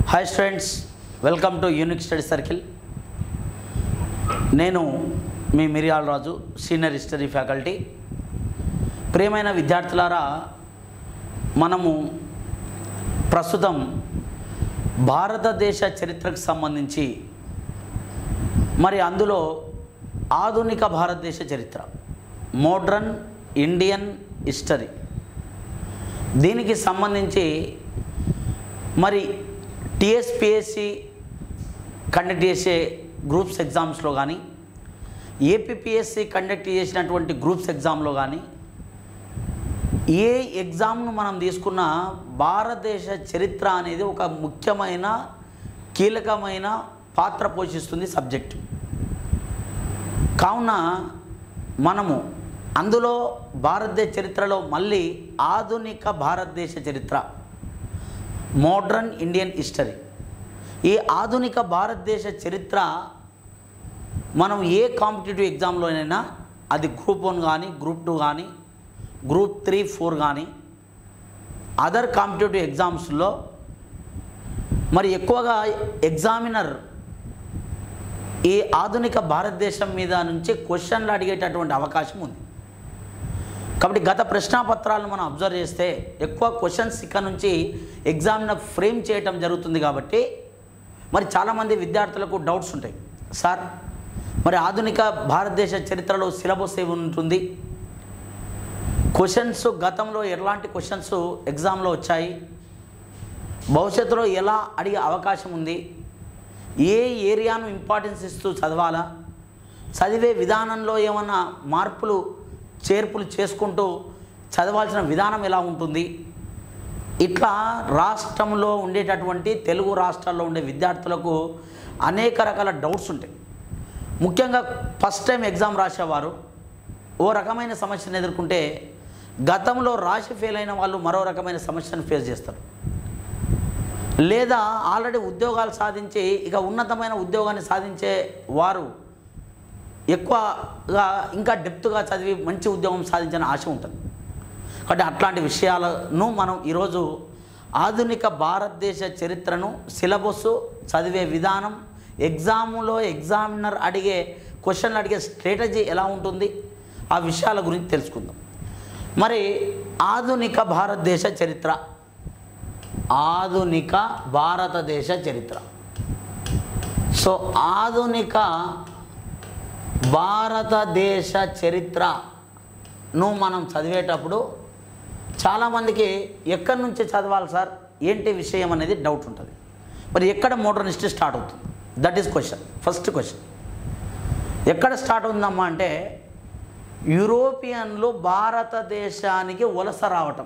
Hi students welcome to unique study circle నేను మీ మిరియాల రాజు సీనియర్ హిస్టరీ ఫ్యాకల్టీ ప్రియమైన విద్యార్థులారా మనము ప్రస్తుతం భారతదేశ చరిత్రకు సంబంధించి మరి అందులో ఆధునిక భారతదేశ చరిత్ర మోడ్రన్ ఇండియన్ హిస్టరీ దీనికి సంబంధించి మరి టిఎస్పిఎస్సి కండక్ట్ చేసే గ్రూప్స్ ఎగ్జామ్స్లో కానీ ఏపీపీఎస్సి కండక్ట్ చేసినటువంటి గ్రూప్స్ ఎగ్జామ్లో కానీ ఏ ఎగ్జామ్ను మనం తీసుకున్న భారతదేశ చరిత్ర అనేది ఒక ముఖ్యమైన కీలకమైన పాత్ర పోషిస్తుంది సబ్జెక్ట్ కావున మనము అందులో భారతదేశ చరిత్రలో మళ్ళీ ఆధునిక భారతదేశ చరిత్ర మోడ్రన్ ఇండియన్ హిస్టరీ ఈ ఆధునిక భారతదేశ చరిత్ర మనం ఏ కాంపిటేటివ్ ఎగ్జామ్లోనైనా అది గ్రూప్ వన్ కానీ గ్రూప్ టూ కానీ గ్రూప్ త్రీ ఫోర్ కానీ అదర్ కాంపిటేటివ్ ఎగ్జామ్స్లో మరి ఎక్కువగా ఎగ్జామినర్ ఈ ఆధునిక భారతదేశం మీద నుంచి క్వశ్చన్లు అడిగేటటువంటి అవకాశం ఉంది కాబట్టి గత ప్రశ్నాపత్రాలను మనం అబ్జర్వ్ చేస్తే ఎక్కువ క్వశ్చన్స్ ఇక్కడ నుంచి ఎగ్జామినర్ ఫ్రేమ్ చేయటం జరుగుతుంది కాబట్టి మరి చాలామంది విద్యార్థులకు డౌట్స్ ఉంటాయి సార్ మరి ఆధునిక భారతదేశ చరిత్రలో సిలబస్ ఏమి ఉంటుంది క్వశ్చన్స్ గతంలో ఎలాంటి క్వశ్చన్స్ ఎగ్జామ్లో వచ్చాయి భవిష్యత్తులో ఎలా అడిగే అవకాశం ఉంది ఏ ఏరియాను ఇంపార్టెన్స్ ఇస్తూ చదవాలా చదివే విధానంలో ఏమన్నా మార్పులు చేర్పులు చేసుకుంటూ చదవాల్సిన విధానం ఎలా ఉంటుంది ఇట్లా రాష్ట్రంలో ఉండేటటువంటి తెలుగు రాష్ట్రాల్లో ఉండే విద్యార్థులకు అనేక రకాల డౌట్స్ ఉంటాయి ముఖ్యంగా ఫస్ట్ టైం ఎగ్జామ్ రాసేవారు ఓ రకమైన సమస్యను ఎదుర్కొంటే గతంలో రాసి ఫెయిల్ అయిన వాళ్ళు మరో రకమైన సమస్యను ఫేస్ చేస్తారు లేదా ఆల్రెడీ ఉద్యోగాలు సాధించి ఇక ఉన్నతమైన ఉద్యోగాన్ని సాధించే వారు ఎక్కువగా ఇంకా డెప్త్గా చదివి మంచి ఉద్యోగం సాధించిన ఆశ ఉంటుంది కాబట్టి అట్లాంటి విషయాలను మనం ఈరోజు ఆధునిక భారతదేశ చరిత్రను సిలబస్ చదివే విధానం ఎగ్జాములో ఎగ్జామినర్ అడిగే క్వశ్చన్లు అడిగే స్ట్రాటజీ ఎలా ఉంటుంది ఆ విషయాల గురించి తెలుసుకుందాం మరి ఆధునిక భారతదేశ చరిత్ర ఆధునిక భారతదేశ చరిత్ర సో ఆధునిక భారతదేశ చరిత్రను మనం చదివేటప్పుడు చాలామందికి ఎక్కడి నుంచి చదవాలి సార్ ఏంటి విషయం అనేది డౌట్ ఉంటుంది మరి ఎక్కడ మోడర్న్ హిస్టరీ స్టార్ట్ అవుతుంది that is question first question ఎక్కడ స్టార్ట్ అవుతుందమ్మా అంటే యూరోపియన్లు భారతదేశానికి వలస రావటం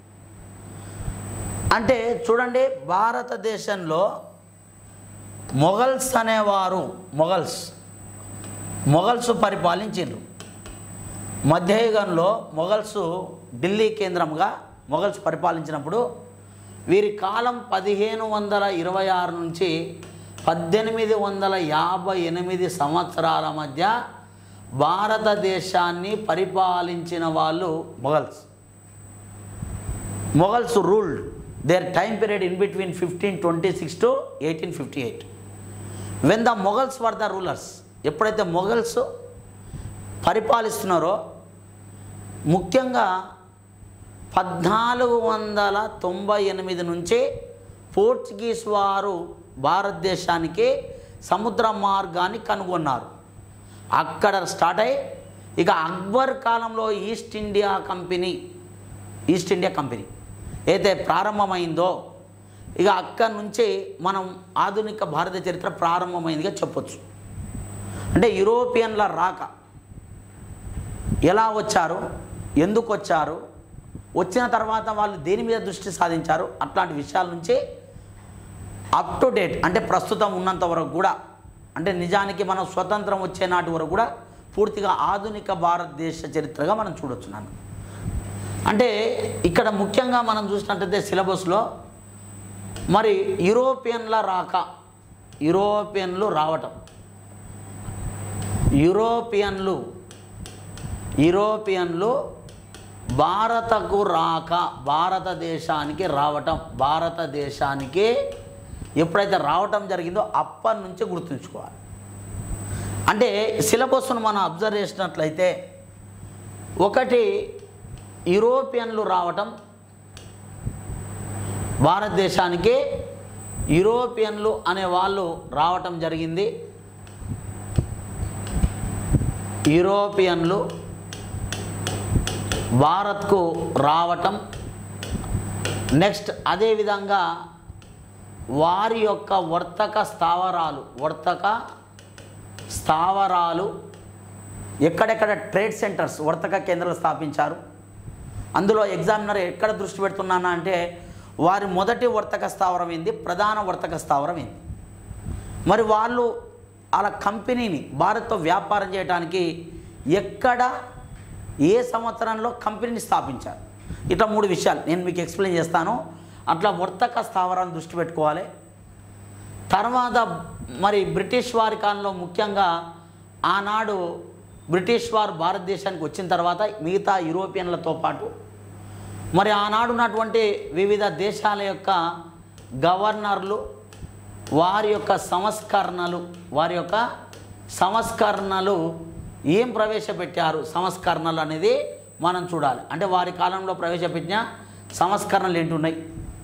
అంటే చూడండి భారతదేశంలో మొఘల్స్ అనేవారు మొఘల్స్ మొఘల్స్ పరిపాలించిండ్రు మధ్యయుగంలో మొఘల్స్ ఢిల్లీ కేంద్రంగా మొఘల్స్ పరిపాలించినప్పుడు వీరి కాలం పదిహేను వందల ఇరవై ఆరు నుంచి పద్దెనిమిది వందల యాభై ఎనిమిది సంవత్సరాల మధ్య భారతదేశాన్ని పరిపాలించిన వాళ్ళు Mughals Mughals ruled their time period in between fifteen twenty six to eighteen fifty eight when the Mughals were the rulers ఎప్పుడైతే మొఘల్స్ పరిపాలిస్తున్నారో ముఖ్యంగా పద్నాలుగు వందల తొంభై ఎనిమిది నుంచి పోర్చుగీస్ వారు భారతదేశానికి సముద్ర మార్గాన్ని కనుగొన్నారు అక్కడ స్టార్ట్ అయ్యి ఇక అక్బర్ కాలంలో East India Company East India Company అయితే ప్రారంభమైందో ఇక అక్కడి నుంచి మనం ఆధునిక భారత చరిత్ర ప్రారంభమైందిగా చెప్పొచ్చు అంటే యూరోపియన్ల రాక ఎలా వచ్చారు ఎందుకు వచ్చారు వచ్చిన తర్వాత వాళ్ళు దేని మీద దృష్టి సాధించారు అట్లాంటి విషయాల నుంచి అప్ టు డేట్ అంటే ప్రస్తుతం ఉన్నంత వరకు కూడా అంటే నిజానికి మనం స్వతంత్రం వచ్చే నాటి వరకు కూడా పూర్తిగా ఆధునిక భారతదేశ చరిత్రగా మనం చూడొచ్చు నన్ను అంటే ఇక్కడ ముఖ్యంగా మనం చూసినట్టయితే సిలబస్లో మరి యూరోపియన్ల రాక యూరోపియన్లు రావటం యూరోపియన్లు యూరోపియన్లు భారతకు రాక భారతదేశానికి రావటం భారతదేశానికి ఎప్పుడైతే రావటం జరిగిందో అప్పటి నుంచి గుర్తుంచుకోవాలి అంటే సిలబస్ను మనం అబ్జర్వ్ చేసినట్లయితే ఒకటి యూరోపియన్లు రావటం భారతదేశానికి యూరోపియన్లు అనే వాళ్ళు రావటం జరిగింది యూరోపియన్లు భారత్కు రావటం నెక్స్ట్ అదేవిధంగా వారి యొక్క వర్తక స్థావరాలు వర్తక స్థావరాలు ఎక్కడెక్కడ ట్రేడ్ సెంటర్స్ వర్తక కేంద్రాలు స్థాపించారు అందులో ఎగ్జామినర్ ఎక్కడ దృష్టి పెడుతున్నానా అంటే వారి మొదటి వర్తక స్థావరం ఏంది ప్రధాన వర్తక స్థావరం ఏంది మరి వాళ్ళు వాళ్ళ కంపెనీని భారత్తో వ్యాపారం చేయడానికి ఎక్కడ ఏ సంవత్సరంలో కంపెనీని స్థాపించారు ఇట్లా మూడు విషయాలు నేను మీకు ఎక్స్ప్లెయిన్ చేస్తాను అట్లా వర్తక స్థావరాన్ని దృష్టి పెట్టుకోవాలి తర్వాత మరి బ్రిటిష్ వారి కాలంలో ముఖ్యంగా ఆనాడు బ్రిటిష్ వారు భారతదేశానికి వచ్చిన తర్వాత మిగతా యూరోపియన్లతో పాటు మరి ఆనాడు ఉన్నటువంటి వివిధ దేశాల యొక్క గవర్నర్లు వారి యొక్క సంస్కరణలు వారి యొక్క సంస్కరణలు ఏం ప్రవేశపెట్టారు సంస్కరణలు అనేది మనం చూడాలి అంటే వారి కాలంలో ప్రవేశపెట్టిన సంస్కరణలు ఏంటున్నాయి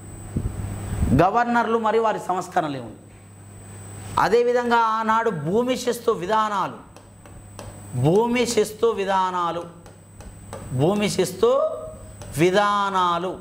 గవర్నర్లు మరియు వారి సంస్కరణలు ఏమున్నాయి అదేవిధంగా ఆనాడు భూమి శిస్తు విధానాలు భూమి శిస్తు విధానాలు భూమి శిస్తు విధానాలు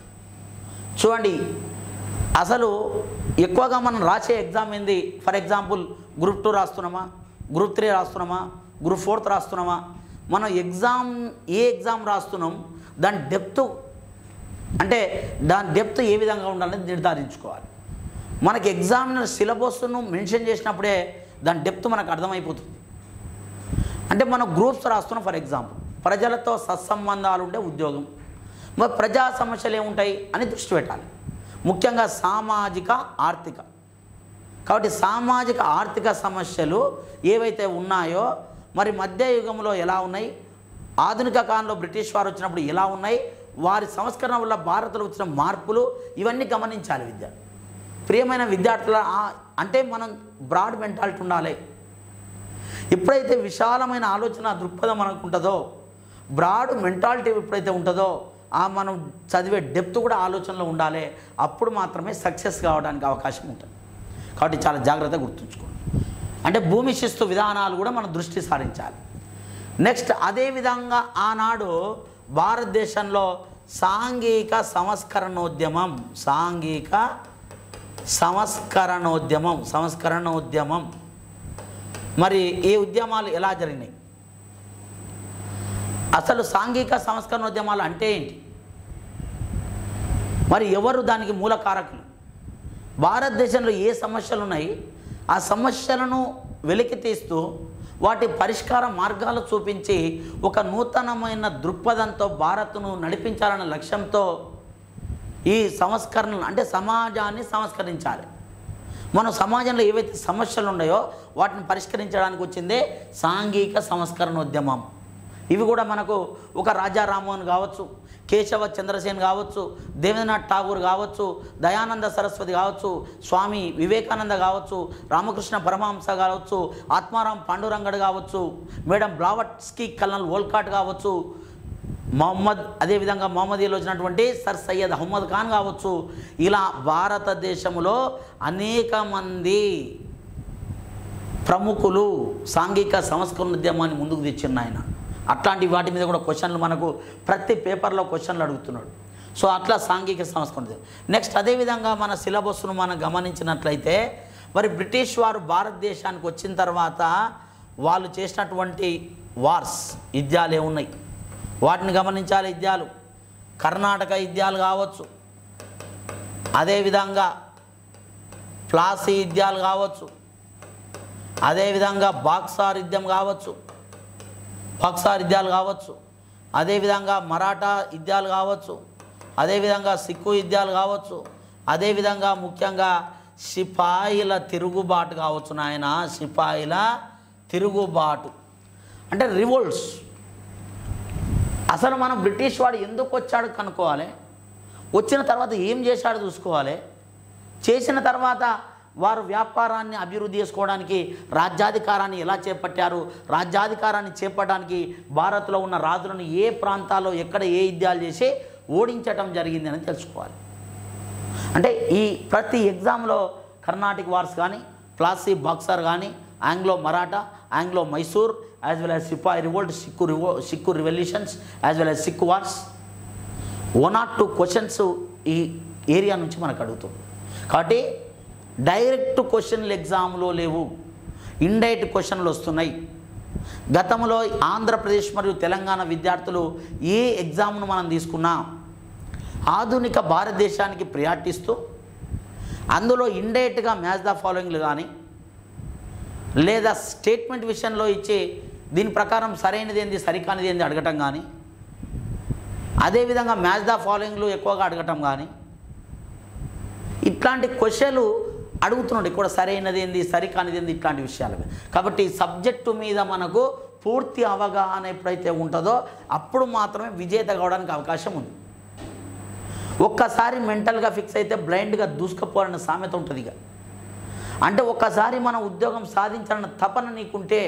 చూడండి అసలు ఎక్కువగా మనం రాసే ఎగ్జామ్ ఏంది ఫర్ ఎగ్జాంపుల్ గ్రూప్ టూ రాస్తున్నామా గ్రూప్ త్రీ రాస్తున్నామా గ్రూప్ ఫోర్త్ రాస్తున్నామా మనం ఎగ్జామ్ ఏ ఎగ్జామ్ రాస్తున్నాం దాని డెప్త్ అంటే దాని డెప్త్ ఏ విధంగా ఉండాలని నిర్ధారించుకోవాలి మనకి ఎగ్జామినర్ సిలబస్ను మెన్షన్ చేసినప్పుడే దాని డెప్త్ మనకు అర్థమైపోతుంది అంటే మనం గ్రూప్స్ రాస్తున్నాం ఫర్ ఎగ్జాంపుల్ ప్రజలతో సత్సంబంధాలు ఉండే ఉద్యోగం మరి ప్రజా సమస్యలు ఏముంటాయి అని దృష్టి పెట్టాలి ముఖ్యంగా సామాజిక ఆర్థిక కాబట్టి సామాజిక ఆర్థిక సమస్యలు ఏవైతే ఉన్నాయో మరి మధ్యయుగంలో ఎలా ఉన్నాయి ఆధునిక కాలంలో బ్రిటిష్ వారు వచ్చినప్పుడు ఎలా ఉన్నాయి వారి సంస్కరణ వల్ల భారత్లో వచ్చిన మార్పులు ఇవన్నీ గమనించాలి విద్య ప్రియమైన విద్యార్థుల ఆ- అంటే మనం బ్రాడ్ మెంటాలిటీ ఉండాలి ఎప్పుడైతే విశాలమైన ఆలోచన దృక్పథం మనకు ఉంటుందో బ్రాడ్ మెంటాలిటీ ఎప్పుడైతే ఉంటుందో ఆ మనం చదివే డెప్త్ కూడా ఆలోచనలో ఉండాలి అప్పుడు మాత్రమే సక్సెస్ కావడానికి అవకాశం ఉంటుంది కాబట్టి చాలా జాగ్రత్తగా గుర్తుంచుకోండి అంటే భూమి శిస్తు విధానాలు కూడా మనం దృష్టి సారించాలి నెక్స్ట్ అదేవిధంగా ఆనాడు భారతదేశంలో సాంఘిక సంస్కరణోద్యమం సాంఘిక సంస్కరణోద్యమం సంస్కరణోద్యమం మరి ఈ ఉద్యమాలు ఎలా జరిగినాయి అసలు సాంఘిక సంస్కరణోద్యమాలు అంటే ఏంటి మరి ఎవరు దానికి మూల కారకులు భారతదేశంలో ఏ సమస్యలు ఉన్నాయి ఆ సమస్యలను వెలికి తీస్తూ వాటి పరిష్కార మార్గాలు చూపించి ఒక నూతనమైన దృక్పథంతో భారత్ను నడిపించాలన్న లక్ష్యంతో ఈ సంస్కరణలు అంటే సమాజాన్ని సంస్కరించాలి మనం సమాజంలో ఏవైతే సమస్యలు ఉన్నాయో వాటిని పరిష్కరించడానికి వచ్చిందే సాంఘిక సంస్కరణోద్యమం ఇవి కూడా మనకు ఒక రాజా రామ్మోహన్ కావచ్చు కేశవ చంద్రసేన్ కావచ్చు దేవేంద్రనాథ్ ఠాగూర్ కావచ్చు దయానంద సరస్వతి కావచ్చు స్వామి వివేకానంద కావచ్చు రామకృష్ణ పరమహంస కావచ్చు ఆత్మారాం పాండురంగడ్ కావచ్చు మేడం బ్లావట్స్కీ కల్నల్ వోల్కాట్ కావచ్చు మొహమ్మద్ అదేవిధంగా మొహమ్మదీలో వచ్చినటువంటి సర్ సయ్యద్ అహ్మద్ ఖాన్ కావచ్చు ఇలా భారతదేశంలో అనేక మంది ప్రముఖులు సాంఘిక సంస్కరణ ఉద్యమాన్ని ముందుకు తెచ్చిన ఆయన అట్లాంటి వాటి మీద కూడా క్వశ్చన్లు మనకు ప్రతి పేపర్లో క్వశ్చన్లు అడుగుతున్నాడు సో అట్లా సాంఘిక సంస్కరణ ఉద్యమం. నెక్స్ట్ అదేవిధంగా మన సిలబస్ను మనం గమనించినట్లయితే మరి బ్రిటిష్ వారు భారతదేశానికి వచ్చిన తర్వాత వాళ్ళు చేసినటువంటి వార్స్ యుద్ధాలు ఏమున్నాయి వాటిని గమనించాలి యుద్ధాలు కర్ణాటక యుద్ధాలు కావచ్చు అదేవిధంగా ప్లాసీ యుద్ధాలు కావచ్చు అదేవిధంగా బాక్సార్ యుద్ధం కావచ్చు బాక్సార్ యుద్ధాలు కావచ్చు అదేవిధంగా మరాఠా యుద్ధాలు కావచ్చు అదేవిధంగా సిక్కు యుద్ధాలు కావచ్చు అదేవిధంగా ముఖ్యంగా సిపాయిల తిరుగుబాటు కావచ్చు నాయన సిపాయిల తిరుగుబాటు అంటే రివోల్ట్స్ అసలు మనం బ్రిటిష్ వాడు ఎందుకు వచ్చాడు కనుక్కోవాలి వచ్చిన తర్వాత ఏం చేశాడో చూసుకోవాలి చేసిన తర్వాత వారు వ్యాపారాన్ని అభివృద్ధి చేసుకోవడానికి రాజ్యాధికారాన్ని ఎలా చేపట్టారు రాజ్యాధికారాన్ని చేపట్టడానికి భారత్లో ఉన్న రాజులను ఏ ప్రాంతాల్లో ఎక్కడ ఏ యుద్ధాలు చేసి ఓడించటం జరిగింది అని తెలుసుకోవాలి అంటే ఈ ప్రతి ఎగ్జామ్లో కర్ణాటిక్ వార్స్ కానీ ప్లాసీ బాక్సర్ కానీ Anglo Maratha Anglo Mysore as well as sepoy revolt Sikh రివో Sikh revolutions as well as Sikh wars one or two questions ఈ ఏరియా నుంచి మనకు అడుగుతుంది కాబట్టి డైరెక్ట్ క్వశ్చన్లు ఎగ్జామ్లో లేవు ఇండైరెక్ట్ క్వశ్చన్లు వస్తున్నాయి గతంలో ఆంధ్రప్రదేశ్ మరియు తెలంగాణ విద్యార్థులు ఏ ఎగ్జామ్ను మనం తీసుకున్నా ఆధునిక భారతదేశానికి ప్రయాటిస్తూ అందులో ఇండైరెక్ట్గా మ్యాచ్ ద ఫాలోయింగ్లు కానీ లేదా స్టేట్మెంట్ విషయంలో ఇచ్చే దీని ప్రకారం సరైనది ఏంది సరికానిది ఏంది అడగటం కానీ అదేవిధంగా మ్యాచ్ ద ఫాలోయింగ్లు ఎక్కువగా అడగటం కానీ ఇట్లాంటి క్వశ్చన్లు అడుగుతున్నాడు ఇక్కడ సరైనది ఏంది సరికానిది ఏంది ఇట్లాంటి విషయాలు కాబట్టి సబ్జెక్టు మీద మనకు పూర్తి అవగాహన ఎప్పుడైతే ఉంటుందో అప్పుడు మాత్రమే విజేత కావడానికి అవకాశం ఉంది ఒక్కసారి మెంటల్గా ఫిక్స్ అయితే బ్లైండ్గా దూసుకుపోవాలన్న సామెత ఉంటుంది ఇక అంటే ఒక్కసారి మన ఉద్యోగం సాధించాలన్న తపన నీకుంటే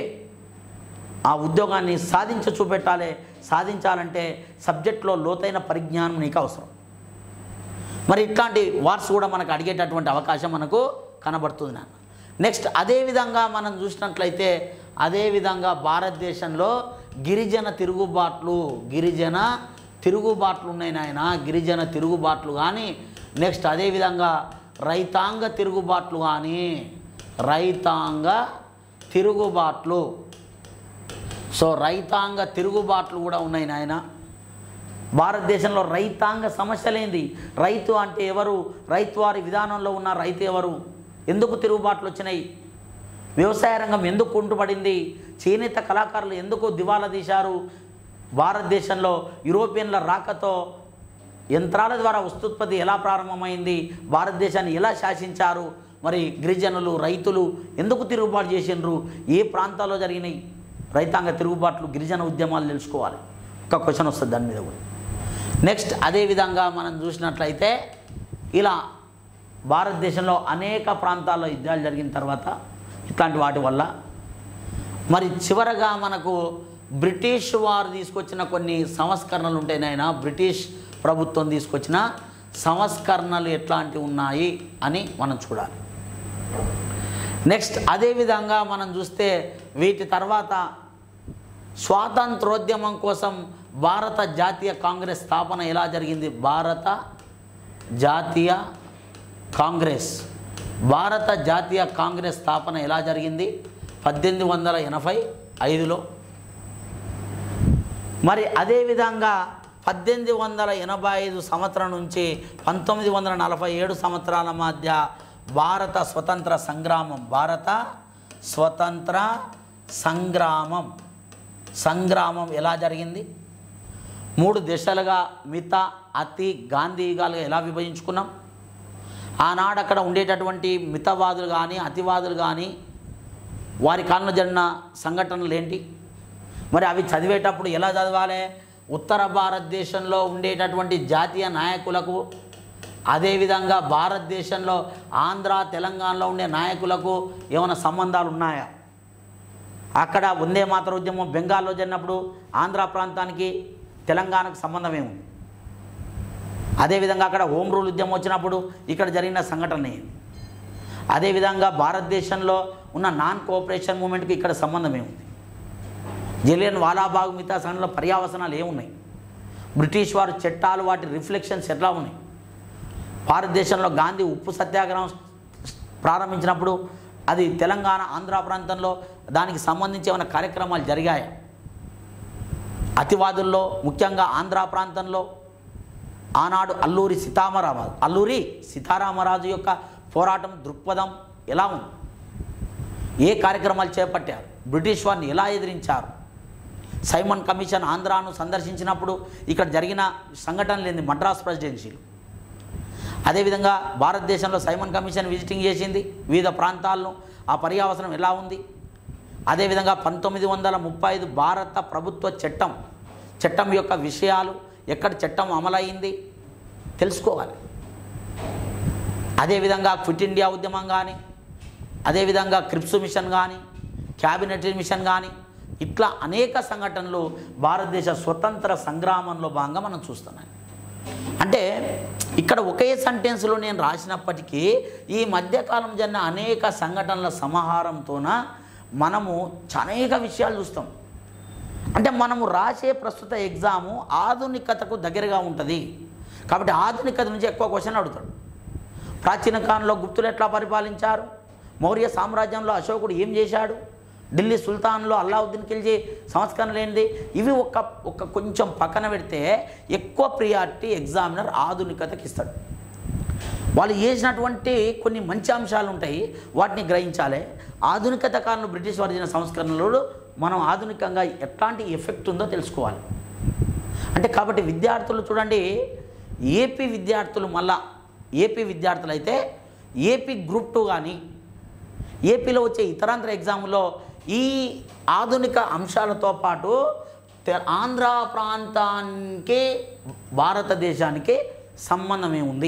ఆ ఉద్యోగాన్ని సాధించ చూపెట్టాలి సాధించాలంటే సబ్జెక్ట్లో లోతైన పరిజ్ఞానం నీకు అవసరం మరి ఇట్లాంటి వార్స్ కూడా మనకు అడిగేటటువంటి అవకాశం మనకు కనబడుతుంది నాన్న నెక్స్ట్ అదేవిధంగా మనం చూసినట్లయితే అదేవిధంగా భారతదేశంలో గిరిజన తిరుగుబాట్లు గిరిజన తిరుగుబాట్లు ఉన్నాయి నాయన గిరిజన తిరుగుబాట్లు కానీ నెక్స్ట్ అదేవిధంగా రైతాంగ తిరుగుబాట్లు కానీ రైతాంగ తిరుగుబాట్లు సో రైతాంగ తిరుగుబాట్లు కూడా ఉన్నాయి నాయన భారతదేశంలో రైతాంగ సమస్యలేంది రైతు అంటే ఎవరు రైతు వారి విధానంలో ఉన్న రైతు ఎవరు ఎందుకు తిరుగుబాట్లు వచ్చినాయి వ్యవసాయ రంగం ఎందుకు కుంటుపడింది చేనేత కళాకారులు ఎందుకు దివాలా తీశారు భారతదేశంలో యూరోపియన్ల రాకతో యంత్రాల ద్వారా వస్తుత్పత్తి ఎలా ప్రారంభమైంది భారతదేశాన్ని ఎలా శాసించారు మరి గిరిజనులు రైతులు ఎందుకు తిరుగుబాటు చేసిండ్రు ఏ ప్రాంతాల్లో జరిగినాయి రైతాంగ తిరుగుబాట్లు గిరిజన ఉద్యమాలు తెలుసుకోవాలి ఒక క్వశ్చన్ వస్తుంది దాని మీద కూడా నెక్స్ట్ అదేవిధంగా మనం చూసినట్లయితే ఇలా భారతదేశంలో అనేక ప్రాంతాల్లో యుద్ధాలు జరిగిన తర్వాత ఇట్లాంటి వాటి వల్ల మరి చివరగా మనకు బ్రిటిష్ వారు తీసుకొచ్చిన కొన్ని సంస్కరణలు ఉంటాయి నాయన బ్రిటిష్ ప్రభుత్వం తీసుకొచ్చిన సంస్కరణలు ఎట్లాంటివి ఉన్నాయి అని మనం చూడాలి నెక్స్ట్ అదేవిధంగా మనం చూస్తే వీటి తర్వాత స్వాతంత్రోద్యమం కోసం భారత జాతీయ కాంగ్రెస్ స్థాపన ఎలా జరిగింది భారత జాతీయ కాంగ్రెస్ భారత జాతీయ కాంగ్రెస్ స్థాపన ఎలా జరిగింది పద్దెనిమిది వందల ఎనభై ఐదులో మరి అదేవిధంగా పద్దెనిమిది వందల ఎనభై ఐదు సంవత్సరం నుంచి పంతొమ్మిది వందల నలభై ఏడు సంవత్సరాల మధ్య భారత స్వతంత్ర సంగ్రామం భారత స్వతంత్ర సంగ్రామం సంగ్రామం ఎలా జరిగింది మూడు దశలుగా మిత అతి గాంధీ యుగాలుగా ఎలా విభజించుకున్నాం ఆనాడు అక్కడ ఉండేటటువంటి మితవాదులు కానీ అతివాదులు కానీ వారి కాలంలో జరిగిన సంఘటనలు ఏంటి మరి అవి చదివేటప్పుడు ఎలా చదవాలి ఉత్తర భారతదేశంలో ఉండేటటువంటి జాతీయ నాయకులకు అదేవిధంగా భారతదేశంలో ఆంధ్ర తెలంగాణలో ఉండే నాయకులకు ఏమైనా సంబంధాలు ఉన్నాయా అక్కడ వందే మాతర ఉద్యమం బెంగాల్లో జరిగినప్పుడు ఆంధ్ర ప్రాంతానికి తెలంగాణకు సంబంధం ఏముంది అదేవిధంగా అక్కడ హోమ్ రూల్ ఉద్యమం వచ్చినప్పుడు ఇక్కడ జరిగిన సంఘటన ఏంది అదేవిధంగా భారతదేశంలో ఉన్న నాన్ కోఆపరేషన్ మూమెంట్కి ఇక్కడ సంబంధం ఏముంది జలియన్ వాలాబాగ్ మిగతా సంఘటనలో పర్యావసనాలు ఏమున్నాయి బ్రిటిష్ వారి చట్టాలు వాటి రిఫ్లెక్షన్స్ ఎట్లా ఉన్నాయి భారతదేశంలో గాంధీ ఉప్పు సత్యాగ్రహం ప్రారంభించినప్పుడు అది తెలంగాణ ఆంధ్ర ప్రాంతంలో దానికి సంబంధించి ఏమైనా కార్యక్రమాలు జరిగాయా అతివాదుల్లో ముఖ్యంగా ఆంధ్ర ప్రాంతంలో ఆనాడు అల్లూరి సీతారామరాజు అల్లూరి సీతారామరాజు యొక్క పోరాటం దృక్పథం ఎలా ఉంది ఏ కార్యక్రమాలు చేపట్టారు బ్రిటిష్ వారిని ఎలా ఎదిరించారు సైమన్ కమిషన్ ఆంధ్రాను సందర్శించినప్పుడు ఇక్కడ జరిగిన సంఘటనలు ఏంది మద్రాస్ ప్రెసిడెన్సీలు అదేవిధంగా భారతదేశంలో సైమన్ కమిషన్ విజిటింగ్ చేసింది వివిధ ప్రాంతాలను ఆ పర్యావసనం ఎలా ఉంది అదేవిధంగా పంతొమ్మిది వందల ముప్పై ఐదు భారత ప్రభుత్వ చట్టం చట్టం యొక్క విషయాలు ఎక్కడ చట్టం అమలైంది తెలుసుకోవాలి అదేవిధంగా క్విట్ ఇండియా ఉద్యమం కానీ అదేవిధంగా క్రిప్స్ మిషన్ కానీ క్యాబినెట్ మిషన్ కానీ ఇట్లా అనేక సంఘటనలు భారతదేశ స్వతంత్ర సంగ్రామంలో భాగంగా మనం చూస్తున్నాం అంటే ఇక్కడ ఒకే సెంటెన్స్లో నేను రాసినప్పటికీ ఈ మధ్యకాలం జరిగిన అనేక సంఘటనల సమాహారంతోన మనము అనేక విషయాలు చూస్తాం అంటే మనము రాసే ప్రస్తుత ఎగ్జాము ఆధునికతకు దగ్గరగా ఉంటుంది కాబట్టి ఆధునికత నుంచి ఎక్కువ క్వశ్చన్ అడుగుతాడు ప్రాచీన కాలంలో గుప్తులు ఎట్లా పరిపాలించారు మౌర్య సామ్రాజ్యంలో అశోకుడు ఏం చేశాడు ఢిల్లీ సుల్తాన్లో అల్లావుద్దీన్ ఖిల్జీ సంస్కరణ లేనిది ఇవి ఒక ఒక కొంచెం పక్కన పెడితే ఎక్కువ ప్రియారిటీ ఎగ్జామినర్ ఆధునికతకి ఇస్తాడు వాళ్ళు చేసినటువంటి కొన్ని మంచి అంశాలు ఉంటాయి వాటిని గ్రహించాలి ఆధునికత కాలంలో బ్రిటిష్ వర్జన సంస్కరణలు మనం ఆధునికంగా ఎట్లాంటి ఎఫెక్ట్ ఉందో తెలుసుకోవాలి అంటే కాబట్టి విద్యార్థులు చూడండి ఏపీ విద్యార్థులు మళ్ళా ఏపీ విద్యార్థులు అయితే ఏపీ గ్రూప్ టూ కానీ ఏపీలో వచ్చే ఇతరాంతర ఎగ్జామ్లో ఈ ఆధునిక అంశాలతో పాటు తె- ఆంధ్ర ప్రాంతానికి భారతదేశానికి సంబంధం ఏముంది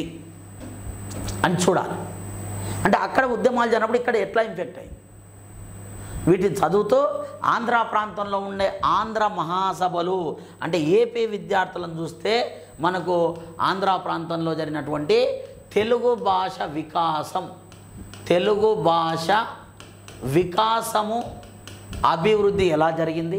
అని చూడాలి అంటే అక్కడ ఉద్యమాలు జరిగినప్పుడు ఇక్కడ ఎట్లా ఇంపాక్ట్ అయింది వీటిని చదువుతూ ఆంధ్ర ప్రాంతంలో ఉండే ఆంధ్ర మహాసభలు అంటే ఏపీ విద్యార్థులను చూస్తే మనకు ఆంధ్ర ప్రాంతంలో జరిగినటువంటి తెలుగు భాష వికాసం తెలుగు భాష వికాసము అభివృద్ధి ఎలా జరిగింది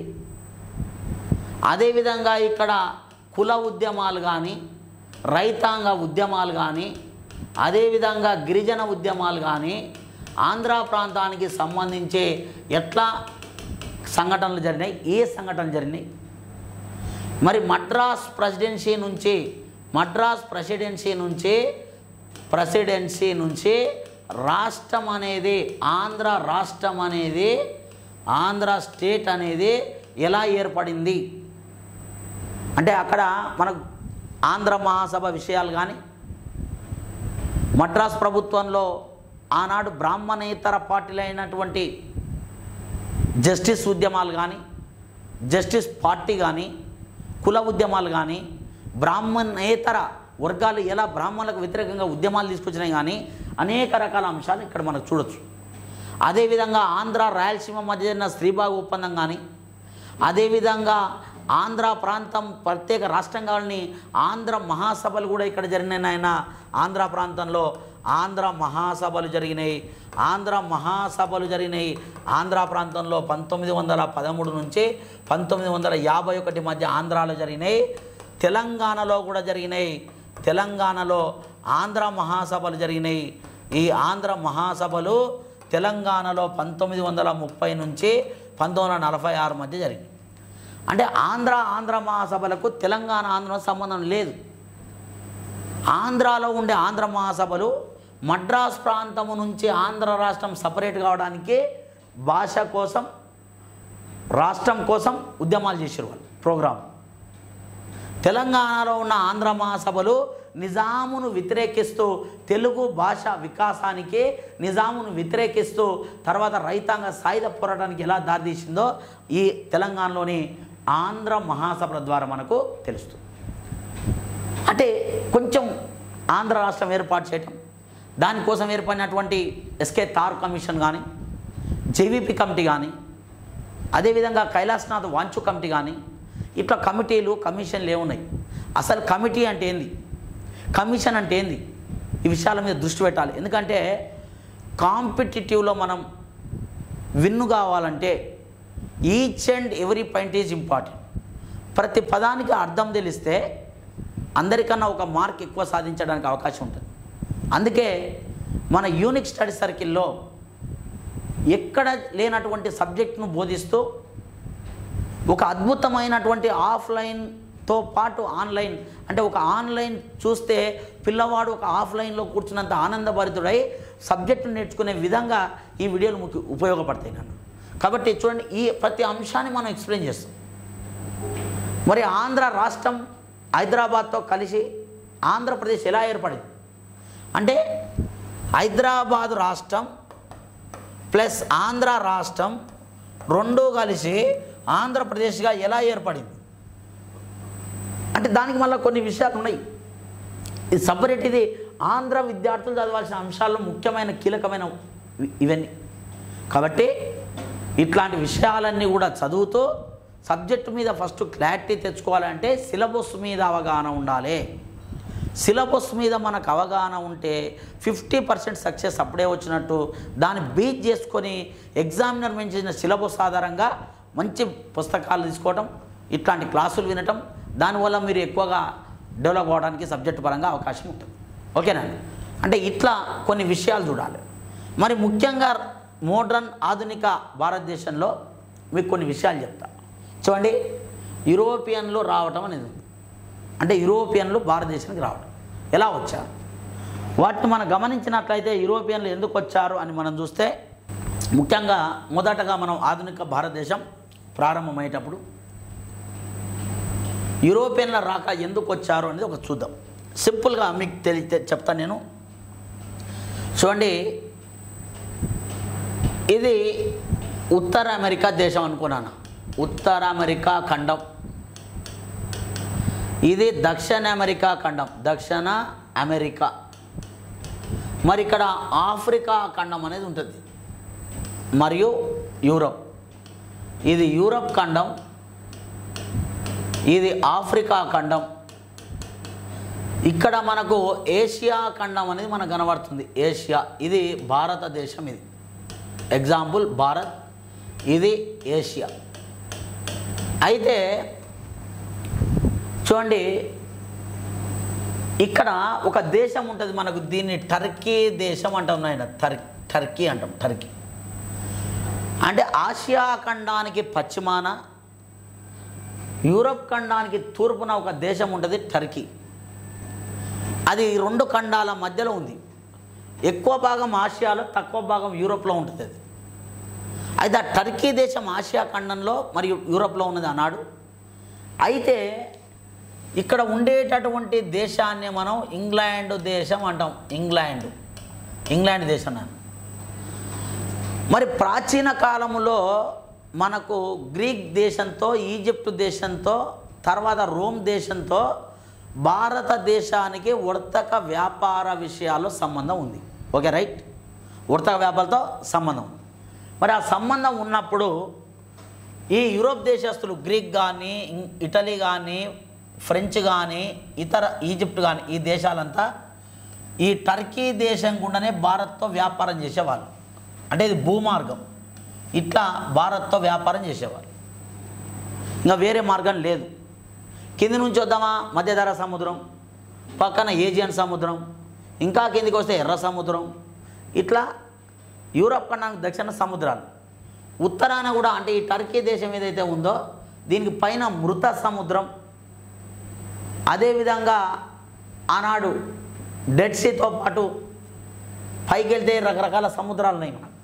అదేవిధంగా ఇక్కడ కుల ఉద్యమాలు కానీ రైతాంగ ఉద్యమాలు కానీ అదేవిధంగా గిరిజన ఉద్యమాలు కానీ ఆంధ్ర ప్రాంతానికి సంబంధించి ఎట్లా సంఘటనలు జరిగినాయి ఏ సంఘటనలు జరిగినాయి మరి మద్రాస్ ప్రెసిడెన్సీ నుంచి మద్రాస్ ప్రెసిడెన్సీ నుంచి ప్రెసిడెన్సీ నుంచి రాష్ట్రం అనేది ఆంధ్ర రాష్ట్రం అనేది ఆంధ్ర స్టేట్ అనేది ఎలా ఏర్పడింది అంటే అక్కడ మనకు ఆంధ్ర మహాసభ విషయాలు కానీ మద్రాస్ ప్రభుత్వంలో ఆనాడు బ్రాహ్మణేతర పార్టీలు అయినటువంటి జస్టిస్ ఉద్యమాలు కానీ జస్టిస్ పార్టీ కానీ కుల ఉద్యమాలు కానీ బ్రాహ్మణేతర వర్గాలు ఎలా బ్రాహ్మణులకు వ్యతిరేకంగా ఉద్యమాలు తీసుకొచ్చినాయి కానీ అనేక రకాల అంశాలు ఇక్కడ మనకు చూడొచ్చు అదేవిధంగా ఆంధ్ర రాయలసీమ మధ్య జరిగిన శ్రీబాగు ఒప్పందం కానీ అదేవిధంగా ఆంధ్ర ప్రాంతం ప్రత్యేక రాష్ట్రం కావాలని ఆంధ్ర మహాసభలు కూడా ఇక్కడ జరిగినాయి ఆయన ఆంధ్ర ప్రాంతంలో ఆంధ్ర మహాసభలు జరిగినాయి ఆంధ్ర మహాసభలు జరిగినాయి ఆంధ్ర ప్రాంతంలో పంతొమ్మిది వందల పదమూడు నుంచి పంతొమ్మిది వందల యాభై ఒకటి మధ్య ఆంధ్రాలో జరిగినాయి తెలంగాణలో కూడా జరిగినాయి తెలంగాణలో ఆంధ్ర మహాసభలు జరిగినాయి ఈ ఆంధ్ర మహాసభలు తెలంగాణలో పంతొమ్మిది వందల ముప్పై నుంచి పంతొమ్మిది వందల నలభై ఆరు మధ్య జరిగింది అంటే ఆంధ్ర ఆంధ్ర మహాసభలకు తెలంగాణ ఆంధ్ర సంబంధం లేదు ఆంధ్రాలో ఉండే ఆంధ్ర మహాసభలు మద్రాస్ ప్రాంతము నుంచి ఆంధ్ర రాష్ట్రం సపరేట్ కావడానికి భాష కోసం రాష్ట్రం కోసం ఉద్యమాలు చేసారు వాళ్ళు ప్రోగ్రాం తెలంగాణలో ఉన్న ఆంధ్ర మహాసభలు నిజామును వ్యతిరేకిస్తూ తెలుగు భాష వికాసానికి నిజామును వ్యతిరేకిస్తూ తర్వాత రైతాంగ సాయుధ పోరాటానికి ఎలా దారితీసిందో ఈ తెలంగాణలోని ఆంధ్ర మహాసభల ద్వారా మనకు తెలుస్తుంది అంటే కొంచెం ఆంధ్ర రాష్ట్రం ఏర్పాటు చేయటం దానికోసం ఏర్పడినటువంటి ఎస్కే తార్ కమిషన్ కానీ జేవీపీ కమిటీ కానీ అదేవిధంగా కైలాసనాథ్ వాంచు కమిటీ కానీ ఇట్లా కమిటీలు కమిషన్లు ఏమున్నాయి అసలు కమిటీ అంటే ఏంది కమిషన్ అంటే ఏంది ఈ విషయాల మీద దృష్టి పెట్టాలి ఎందుకంటే కాంపిటిటివ్లో మనం విన్ను కావాలంటే each and every point is important ప్రతి పదానికి అర్థం తెలిస్తే అందరికన్నా ఒక మార్క్ ఎక్కువ సాధించడానికి అవకాశం ఉంటుంది అందుకే మన యూనిక్ స్టడీ సర్కిల్లో ఎక్కడ లేనటువంటి సబ్జెక్ట్ను బోధిస్తూ ఒక అద్భుతమైనటువంటి ఆఫ్లైన్తో పాటు ఆన్లైన్ అంటే ఒక ఆన్లైన్ చూస్తే పిల్లవాడు ఒక ఆఫ్లైన్లో కూర్చున్నంత ఆనందభరితుడై సబ్జెక్టు నేర్చుకునే విధంగా ఈ వీడియోలు మీకు ఉపయోగపడతాయి నన్ను కాబట్టి చూడండి ఈ ప్రతి అంశాన్ని మనం ఎక్స్ప్లెయిన్ చేస్తాం మరి ఆంధ్ర రాష్ట్రం హైదరాబాద్తో కలిసి ఆంధ్రప్రదేశ్ ఎలా ఏర్పడింది అంటే హైదరాబాద్ రాష్ట్రం ప్లస్ ఆంధ్ర రాష్ట్రం రెండు కలిసి ఆంధ్రప్రదేశ్గా ఎలా ఏర్పడింది అంటే దానికి మళ్ళీ కొన్ని విషయాలు ఉన్నాయి ఇది సపరేట్ ఇది ఆంధ్ర విద్యార్థులు చదవాల్సిన అంశాల్లో ముఖ్యమైన కీలకమైన ఇ- ఇవన్నీ కాబట్టి ఇట్లాంటి విషయాలన్నీ కూడా చదువుతూ సబ్జెక్టు మీద ఫస్ట్ క్లారిటీ తెచ్చుకోవాలంటే సిలబస్ మీద అవగాహన ఉండాలి సిలబస్ మీద మనకు అవగాహన ఉంటే ఫిఫ్టీ పర్సెంట్ సక్సెస్ అప్పుడే వచ్చినట్టు దాన్ని బీట్ చేసుకొని ఎగ్జామినర్ మించిన సిలబస్ ఆధారంగా మంచి పుస్తకాలు తీసుకోవటం ఇట్లాంటి క్లాసులు వినటం దానివల్ల మీరు ఎక్కువగా డెవలప్ అవడానికి సబ్జెక్ట్ పరంగా అవకాశం ఉంటుంది ఓకేనండి అంటే ఇట్లా కొన్ని విషయాలు చూడాలి మరి ముఖ్యంగా మోడ్రన్ ఆధునిక భారతదేశంలో మీకు కొన్ని విషయాలు చెప్తా చూడండి యూరోపియన్లు రావటం అనేది ఉంది అంటే యూరోపియన్లు భారతదేశానికి రావడం ఎలా వచ్చారు వాటిని మనం గమనించినట్లయితే యూరోపియన్లు ఎందుకు వచ్చారు అని మనం చూస్తే ముఖ్యంగా మొదటగా మనం ఆధునిక భారతదేశం ప్రారంభమయ్యేటప్పుడు యూరోపియన్ల రాక ఎందుకు వచ్చారు అనేది ఒక చూద్దాం సింపుల్గా మీకు తెలి తె- చెప్తాను నేను చూడండి ఇది ఉత్తర అమెరికా దేశం అనుకున్నాను ఉత్తర అమెరికా ఖండం ఇది దక్షిణ అమెరికా ఖండం దక్షిణ అమెరికా మరి ఇక్కడ ఆఫ్రికా ఖండం అనేది ఉంటుంది మరియు యూరప్ ఇది యూరప్ ఖండం ఇది ఆఫ్రికా ఖండం ఇక్కడ మనకు ఏషియా ఖండం అనేది మనకు కనబడుతుంది ఏషియా ఇది భారతదేశం ఇది ఎగ్జాంపుల్ భారత్ ఇది ఏషియా అయితే చూడండి ఇక్కడ ఒక దేశం ఉంటుంది మనకు దీన్ని టర్కీ దేశం అంటాం నాయన టర్ టర్కీ అంటాం టర్కీ అంటే ఆసియా ఖండానికి పశ్చిమాన యూరప్ ఖండానికి తూర్పున ఒక దేశం ఉంటుంది టర్కీ అది రెండు ఖండాల మధ్యలో ఉంది ఎక్కువ భాగం ఆసియాలో తక్కువ భాగం యూరోప్లో ఉంటుంది అది అయితే ఆ టర్కీ దేశం ఆసియా ఖండంలో మరియు యూరోప్లో ఉన్నది అన్నాడు అయితే ఇక్కడ ఉండేటటువంటి దేశాన్ని మనం ఇంగ్లాండ్ దేశం అంటాం ఇంగ్లాండ్ ఇంగ్లాండ్ దేశం అన్నాను మరి ప్రాచీన కాలంలో మనకు గ్రీక్ దేశంతో ఈజిప్ట్ దేశంతో తర్వాత రోమ్ దేశంతో భారతదేశానికి వర్తక వ్యాపార విషయాల్లో సంబంధం ఉంది ఓకే రైట్ వర్తక వ్యాపారాలతో సంబంధం ఉంది. మరి ఆ సంబంధం ఉన్నప్పుడు ఈ యూరోప్ దేశస్తులు గ్రీక్ కానీ ఇం- ఇటలీ కానీ ఫ్రెంచ్ కానీ ఇతర ఈజిప్ట్ కానీ ఈ దేశాలంతా ఈ టర్కీ దేశం గుండానే భారత్తో వ్యాపారం చేసేవాళ్ళు అంటే ఇది భూమార్గం ఇట్లా భారత్తో వ్యాపారం చేసేవాళ్ళు ఇంకా వేరే మార్గం లేదు కింది నుంచి వద్దామా మధ్యధర సముద్రం పక్కన ఏజియన్ సముద్రం ఇంకా కిందికి వస్తే ఎర్ర సముద్రం ఇట్లా యూరప్ ఖండానికి దక్షిణ సముద్రాలు ఉత్తరాన కూడా అంటే ఈ టర్కీ దేశం ఏదైతే ఉందో దీనికి పైన మృత సముద్రం అదేవిధంగా ఆనాడు డెడ్ సీతో పాటు పైకి వెళ్తే రకరకాల సముద్రాలు ఉన్నాయి మనకు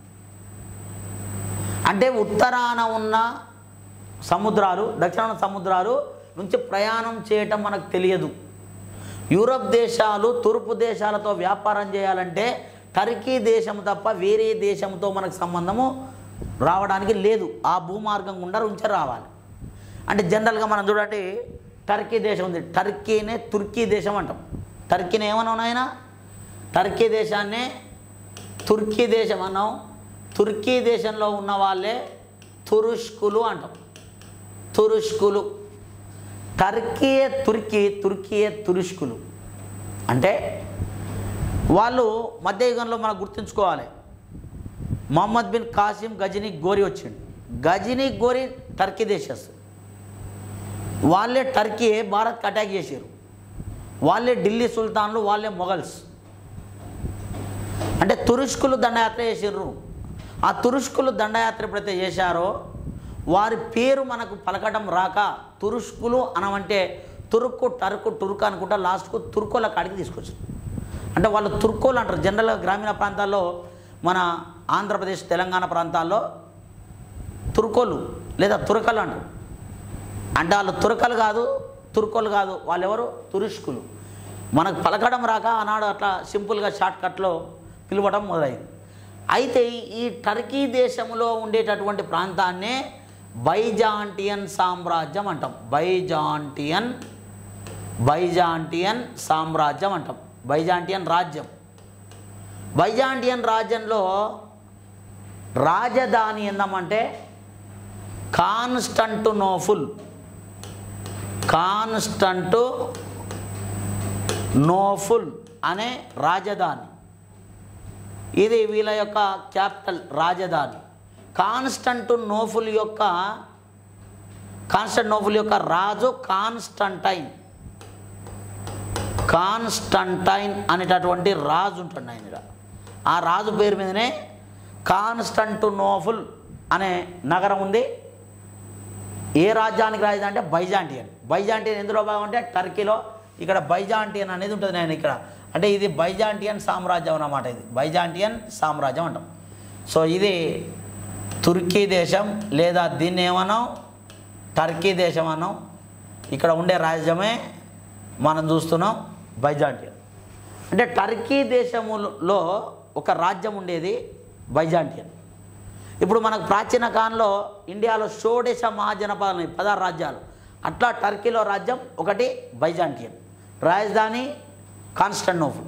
అంటే ఉత్తరాన ఉన్న సముద్రాలు దక్షిణాన సముద్రాలు నుంచి ప్రయాణం చేయటం మనకు తెలియదు యూరప్ దేశాలు తూర్పు దేశాలతో వ్యాపారం చేయాలంటే టర్కీ దేశం తప్ప వేరే దేశంతో మనకు సంబంధము రావడానికి లేదు ఆ భూమార్గం గుండా ఉంచి రావాలి అంటే జనరల్గా మనం చూడండి టర్కీ దేశం ఉంది టర్కీనే తుర్కీ దేశం అంటాం టర్కీని ఏమన్నాం నాయన టర్కీ దేశాన్నే తుర్కీ దేశం అన్నాం తుర్కీ దేశంలో ఉన్న వాళ్ళే తురుష్కులు అంటాం తురుష్కులు టర్కీయే తుర్కీ తుర్కీయే తురుష్కులు అంటే వాళ్ళు మధ్యయుగంలో మనం గుర్తుంచుకోవాలి మొహమ్మద్ బిన్ కాసిం గజనీ గోరి వచ్చిండు గజనీ గోరి టర్కీ దేశస్తు వాళ్ళే టర్కీ భారత్కి అటాక్ చేశారు వాళ్ళే ఢిల్లీ సుల్తాన్లు వాళ్ళే మొఘల్స్ అంటే తురుష్కులు దండయాత్ర చేసారు ఆ తురుష్కులు దండయాత్ర ఎప్పుడైతే చేశారో వారి పేరు మనకు పలకడం రాక తురుష్కులు అనమంటే తురుక్కు టర్కు టుర్క్ అనుకుంటా లాస్ట్కు తుర్కోల కాడికి తీసుకొచ్చారు అంటే వాళ్ళు తుర్కోలు అంటారు జనరల్గా గ్రామీణ ప్రాంతాల్లో మన ఆంధ్రప్రదేశ్ తెలంగాణ ప్రాంతాల్లో తుర్కోలు లేదా తురకలు అంటారు అంటే వాళ్ళు తురకలు కాదు తుర్కోలు కాదు వాళ్ళు ఎవరు తురుష్కులు మనకు పలకడం రాక ఆనాడు అట్లా సింపుల్గా షార్ట్ కట్లో పిలవడం మొదలైంది అయితే ఈ టర్కీ దేశంలో ఉండేటటువంటి ప్రాంతాన్నే బైజాంటియన్ సామ్రాజ్యం అంటాం బైజాంటియన్ బైజాంటియన్ సామ్రాజ్యం అంటాం బైజాంటియన్ రాజ్యం బైజాంటియన్ రాజ్యంలో రాజధాని ఏందమంటే కాన్స్టంటునోఫుల్ కాన్స్టంటు నోఫుల్ అనే రాజధాని ఇది వీళ్ళ యొక్క క్యాపిటల్ రాజధాని కాన్స్టంటు నోఫుల్ యొక్క కాన్స్టంటోఫుల్ యొక్క రాజు కాన్స్టంటైన్ కాన్స్టంటైన్ అనేటటువంటి రాజు ఉంటుంది ఆయన ఈడ. ఆ రాజు పేరు మీదనే కాన్స్టంటునోఫుల్ అనే నగరం ఉంది ఏ రాజ్యానికి రాజధాని అంటే బైజాంటియన్ బైజాంటియన్ ఎందులో భాగం అంటే టర్కీలో ఇక్కడ బైజాంటియన్ అనేది ఉంటుంది నేను ఇక్కడ అంటే ఇది బైజాంటియన్ సామ్రాజ్యం అన్నమాట ఇది బైజాంటియన్ సామ్రాజ్యం అంటాం సో ఇది తుర్కీ దేశం లేదా దీన్ని ఏమన్నాం టర్కీ దేశం అన్నాం ఇక్కడ ఉండే రాజ్యమే మనం చూస్తున్నాం బైజాంటియన్ అంటే టర్కీ దేశములో ఒక రాజ్యం ఉండేది బైజాంటియన్ ఇప్పుడు మనకు ప్రాచీన కాలంలో ఇండియాలో షోడేశ మహాజనపదాలు పదహారు రాజ్యాలు అట్లా టర్కీలో రాజ్యం ఒకటి బైజాంటియన్ రాజధాని కాన్స్టంటోఫుల్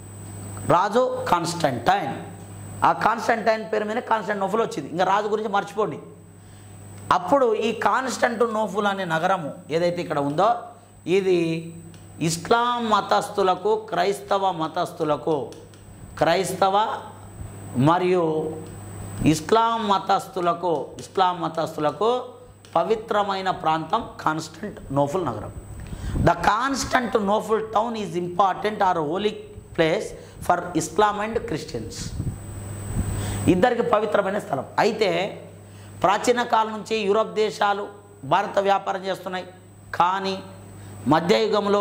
రాజు కాన్స్టంటైన్ ఆ కాన్స్టంటైన్ పేరు మీద కాన్స్టంటోఫుల్ వచ్చింది ఇంకా రాజు గురించి మర్చిపోండి అప్పుడు ఈ కాన్స్టంటునోఫుల్ అనే నగరము ఏదైతే ఇక్కడ ఉందో ఇది ఇస్లాం మతస్థులకు క్రైస్తవ మతస్థులకు క్రైస్తవ మరియు ఇస్లాం మతస్థులకు ఇస్లాం మతస్థులకు పవిత్రమైన ప్రాంతం కాన్స్టంట్ నోఫుల్ నగరం the Constantinople town is important or holy place for Islam and Christians ఇద్దరికి పవిత్రమైన స్థలం అయితే ప్రాచీన కాలం నుంచి యూరప్ దేశాలు భారత వ్యాపారం చేస్తున్నాయి కానీ మధ్యయుగంలో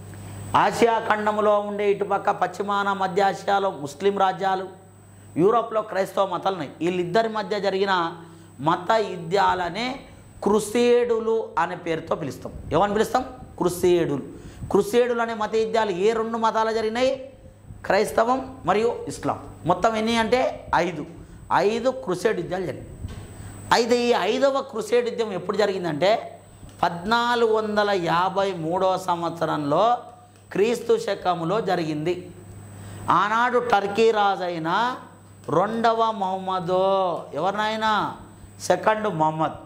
ఆసియా ఖండంలో ఉండే ఇటుపక్క పశ్చిమాన మధ్య ఆసియాలో ముస్లిం రాజ్యాలు యూరోప్లో క్రైస్తవ మతాలు ఉన్నాయి వీళ్ళిద్దరి మధ్య జరిగిన మత యుద్ధాలనే క్రుసేడులు అనే పేరుతో పిలుస్తాం ఏమని పిలుస్తాం క్రుసేడులు క్రుసేడులు అనే మత యుద్ధాలు ఏ రెండు మతాలు జరిగినాయి క్రైస్తవం మరియు ఇస్లాం మొత్తం ఎన్ని అంటే ఐదు ఐదు క్రుసేడ్ యుద్ధాలు జరిగినాయి అయితే ఈ ఐదవ క్రుసేడ్ యుద్ధం ఎప్పుడు జరిగిందంటే పద్నాలుగు వందల యాభై మూడవ సంవత్సరంలో క్రీస్తు శకములో జరిగింది ఆనాడు టర్కీ రాజైన రెండవ మొహమ్మదు ఎవరినైనా second Mohammed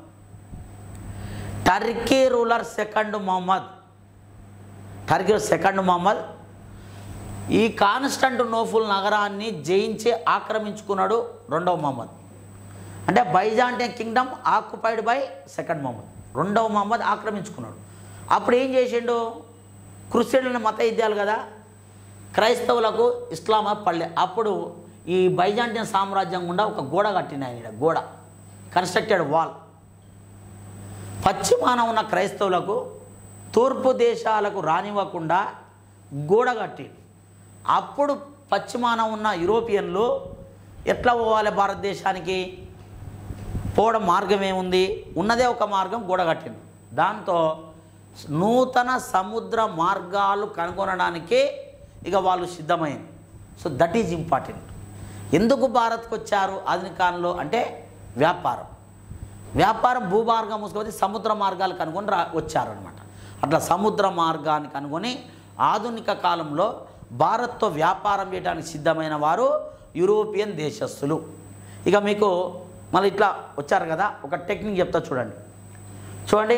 Turkey ruler second Mohammed Turkey second Mohammed ఈ కాన్స్టంట్ నోఫుల్ నగరాన్ని జయించి ఆక్రమించుకున్నాడు రెండవ మొహమ్మద్ అంటే Byzantine kingdom occupied by second Mohammed రెండవ మొహమ్మద్ ఆక్రమించుకున్నాడు అప్పుడు ఏం చేసిండు క్రిస్టియన్ల మత యుద్ధాలు కదా క్రైస్తవులకు ఇస్లాం పల్లె అప్పుడు ఈ బైజాంటియన్ సామ్రాజ్యం గుండా ఒక గోడ కట్టిన ఆయన ఈడ, గోడ కన్స్ట్రక్టెడ్ వాల్ పశ్చిమాన ఉన్న క్రైస్తవులకు తూర్పు దేశాలకు రానివ్వకుండా గోడ కట్టి అప్పుడు పశ్చిమాన ఉన్న యూరోపియన్లు ఎట్లా పోవాలి భారతదేశానికి పోవడం మార్గం ఏముంది ఉన్నదే ఒక మార్గం గోడ కట్టింది దాంతో నూతన సముద్ర మార్గాలు కనుగొనడానికి ఇక వాళ్ళు సిద్ధమైంది సో దట్ ఈజ్ ఇంపార్టెంట్ ఎందుకు భారత్కు వచ్చారు ఆధునిక కాలంలో అంటే వ్యాపారం వ్యాపారం భూమార్గం మూసుకొని సముద్ర మార్గాలు కనుగొని రా వచ్చారనమాట అట్లా సముద్ర మార్గాన్ని కనుగొని ఆధునిక కాలంలో భారత్తో వ్యాపారం చేయడానికి సిద్ధమైన వారు యూరోపియన్ దేశస్థులు ఇక మీకు మళ్ళీ ఇట్లా వచ్చారు కదా ఒక టెక్నిక్ చెప్తా చూడండి చూడండి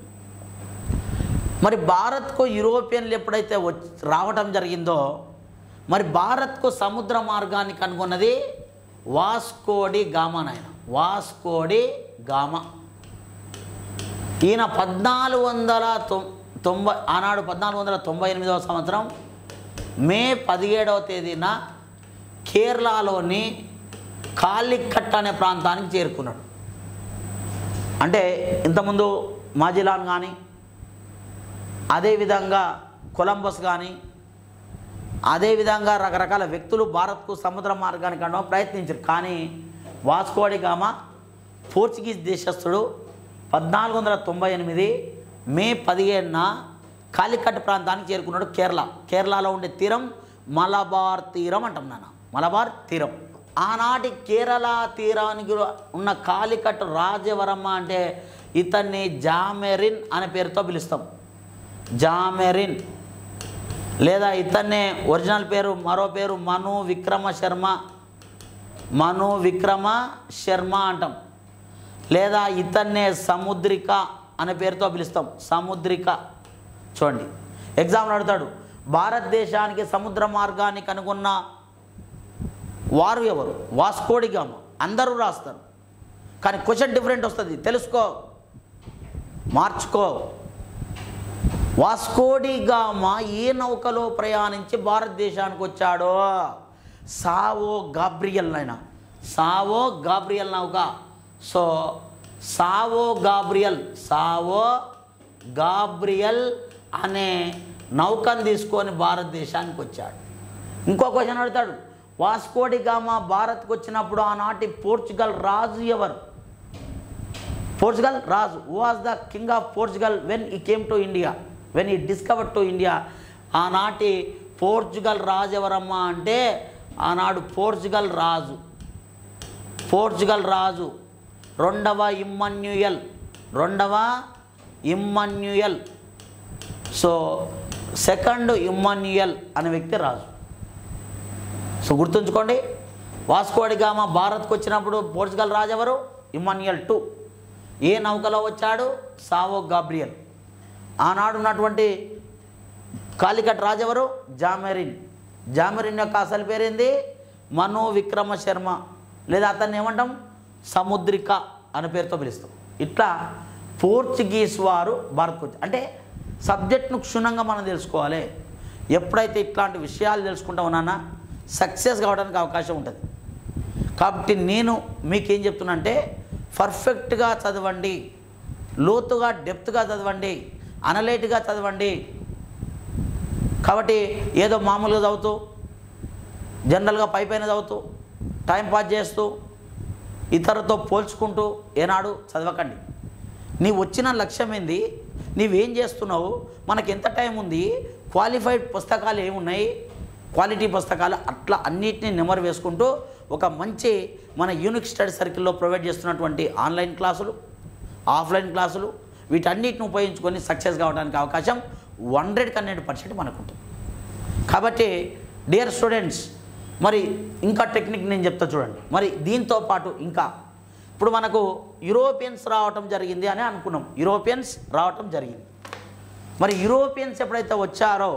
మరి భారత్కు యూరోపియన్లు ఎప్పుడైతే వచ్చి రావటం జరిగిందో మరి భారత్కు సముద్ర మార్గాన్ని కనుగొన్నది వాస్కోడి గామా నాయన వాస్కోడి గామా ఈయన పద్నాలుగు వందల తొం తొంభై ఆనాడు పద్నాలుగు వందల తొంభై ఎనిమిదవ సంవత్సరం మే పదిహేడవ తేదీన కేరళలోని కాలికట్ అనే ప్రాంతానికి చేరుకున్నాడు అంటే ఇంతకుముందు మాజిలాన్ కానీ అదేవిధంగా కొలంబస్ కానీ అదేవిధంగా రకరకాల వ్యక్తులు భారత్కు సముద్ర మార్గానికి అనడం ప్రయత్నించారు కానీ వాస్కోడి గామ పోర్చుగీస్ దేశస్థుడు పద్నాలుగు వందల తొంభై ఎనిమిది మే పదిహేనున కాలికట్ ప్రాంతానికి చేరుకున్నాడు కేరళ కేరళలో ఉండే తీరం మలబార్ తీరం అంటాం నాన్న మలబార్ తీరం ఆనాటి కేరళ తీరానికి ఉన్న కాలికట్ రాజవరమ్మ అంటే ఇతన్ని జామెరిన్ అనే పేరుతో పిలుస్తాం జామెరిన్ లేదా ఇతన్నే ఒరిజినల్ పేరు మరో పేరు మను విక్రమ శర్మ మను విక్రమ శర్మ అంటాం లేదా ఇతన్నే సముద్రిక అనే పేరుతో పిలుస్తాం సముద్రిక చూడండి ఎగ్జామ్లో అడుగుతాడు భారతదేశానికి సముద్ర మార్గాన్ని కనుగొన్న వారు ఎవరు వాస్కోడిగామ అందరూ రాస్తారు కానీ క్వశ్చన్ డిఫరెంట్ వస్తుంది తెలుసుకో మార్చుకో వాస్కోడిగామ ఏ నౌకలో ప్రయాణించి భారతదేశానికి వచ్చాడో సావో గాబ్రియల్ అయినా సావో గాబ్రియల్ నౌక so Sao Gabriel Sao Gabriel అనే నౌకను తీసుకొని భారతదేశానికి వచ్చాడు ఇంకో క్వశ్చన్ అడుగుతాడు వాస్కోడిగామ భారత్కు వచ్చినప్పుడు ఆనాటి పోర్చుగల్ రాజు ఎవరు పోర్చుగల్ రాజు was the king of Portugal when he came to India when he discover to India ఆనాటి పోర్చుగల్ రాజు ఎవరమ్మా అంటే ఆనాడు పోర్చుగల్ రాజు పోర్చుగల్ రాజు రెండవ ఇమ్మన్యుయల్ రెండవ ఇమ్మన్యుయల్ సో సెకండ్ ఇమ్మన్యుయల్ అనే వ్యక్తి రాజు సో గుర్తుంచుకోండి వాస్కోడిగామ భారత్కు వచ్చినప్పుడు పోర్చుగల్ రాజు ఎవరు ఇమాన్యుయల్ టూ ఏ నౌకలో వచ్చాడు సావో గాబ్రియల్ ఆనాడు ఉన్నటువంటి కాలికట్ రాజు ఎవరు జామెరిన్ జామెరిన్ యొక్క అసలు పేరేంది మనో విక్రమ శర్మ లేదా అతన్ని ఏమంటాం సముద్రిక అనే పేరుతో పిలుస్తాం ఇట్లా పోర్చుగీస్ వారు భారత్కు వచ్చారు అంటే సబ్జెక్ట్ను క్షుణ్ణంగా మనం తెలుసుకోవాలి ఎప్పుడైతే ఇట్లాంటి విషయాలు తెలుసుకుంటా ఉన్నానా సక్సెస్ కావడానికి అవకాశం ఉంటుంది కాబట్టి నేను మీకేం చెప్తున్నా అంటే పర్ఫెక్ట్గా చదవండి లోతుగా డెప్త్గా చదవండి అనలైట్గా చదవండి కాబట్టి ఏదో మామూలుగా చదువుతూ జనరల్గా పై పైన చదువుతూ టైం పాస్ చేస్తూ ఇతరులతో పోల్చుకుంటూ ఏనాడు చదవకండి నీ వచ్చిన లక్ష్యం ఏంది నీవేం చేస్తున్నావు మనకి ఎంత టైం ఉంది క్వాలిఫైడ్ పుస్తకాలు ఏమున్నాయి క్వాలిటీ పుస్తకాలు అట్లా అన్నిటిని నెమరు వేసుకుంటూ ఒక మంచి మన యూనిక్ స్టడీ సర్కిల్లో ప్రొవైడ్ చేస్తున్నటువంటి ఆన్లైన్ క్లాసులు ఆఫ్లైన్ క్లాసులు వీటన్నిటిని ఉపయోగించుకొని సక్సెస్ కావడానికి అవకాశం హండ్రెడ్కి హండ్రెడ్ పర్సెంట్ మనకుంటుంది కాబట్టి డియర్ స్టూడెంట్స్ మరి ఇంకా టెక్నిక్ నేను చెప్తా చూడండి మరి దీంతో పాటు ఇంకా ఇప్పుడు మనకు యూరోపియన్స్ రావటం జరిగింది అని అనుకున్నాం యూరోపియన్స్ రావటం జరిగింది మరి యూరోపియన్స్ ఎప్పుడైతే వచ్చారో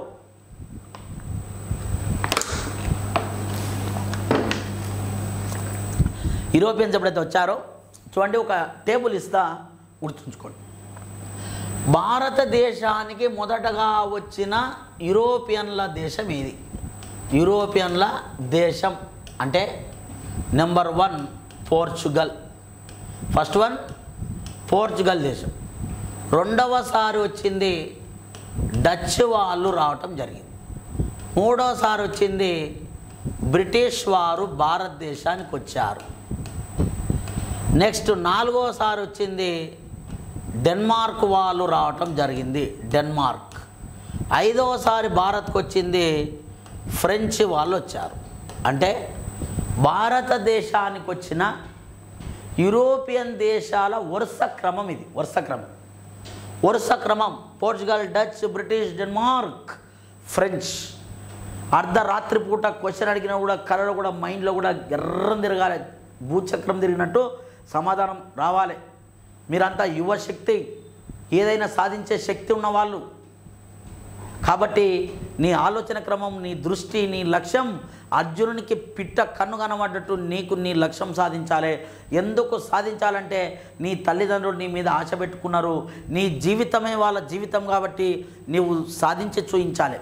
యూరోపియన్స్ ఎప్పుడైతే వచ్చారో చూడండి ఒక టేబుల్ ఇస్తా గుర్తుంచుకోండి భారతదేశానికి మొదటగా వచ్చిన యూరోపియన్ల దేశం ఏది యూరోపియన్ల దేశం అంటే number one Portugal first one Portugal దేశం రెండవసారి వచ్చింది డచ్ వాళ్ళు రావటం జరిగింది మూడవసారి వచ్చింది బ్రిటిష్ వారు భారతదేశానికి వచ్చారు నెక్స్ట్ నాలుగోసారి వచ్చింది డెన్మార్క్ వాళ్ళు రావటం జరిగింది డెన్మార్క్ ఐదవసారి భారత్కు వచ్చింది ఫ్రెంచ్ వాళ్ళు వచ్చారు అంటే భారతదేశానికి వచ్చిన యూరోపియన్ దేశాల వరుస క్రమం ఇది వరుస క్రమం వరుస క్రమం Portugal Dutch British Denmark French అర్ధరాత్రి పూట క్వశ్చన్ అడిగినా కూడా కళలో కూడా మైండ్లో కూడా ఎర్రం తిరగాలి భూచక్రం తిరిగినట్టు సమాధానం రావాలి మీరంతా యువశక్తి ఏదైనా సాధించే శక్తి ఉన్నవాళ్ళు కాబట్టి నీ ఆలోచన క్రమం నీ దృష్టి నీ లక్ష్యం అర్జునునికి పిట్ట కన్ను కనబడ్డట్టు నీకు నీ లక్ష్యం సాధించాలి ఎందుకు సాధించాలంటే నీ తల్లిదండ్రులు నీ మీద ఆశ పెట్టుకున్నారు నీ జీవితమే వాళ్ళ జీవితం కాబట్టి నీవు సాధించి చూయించాలి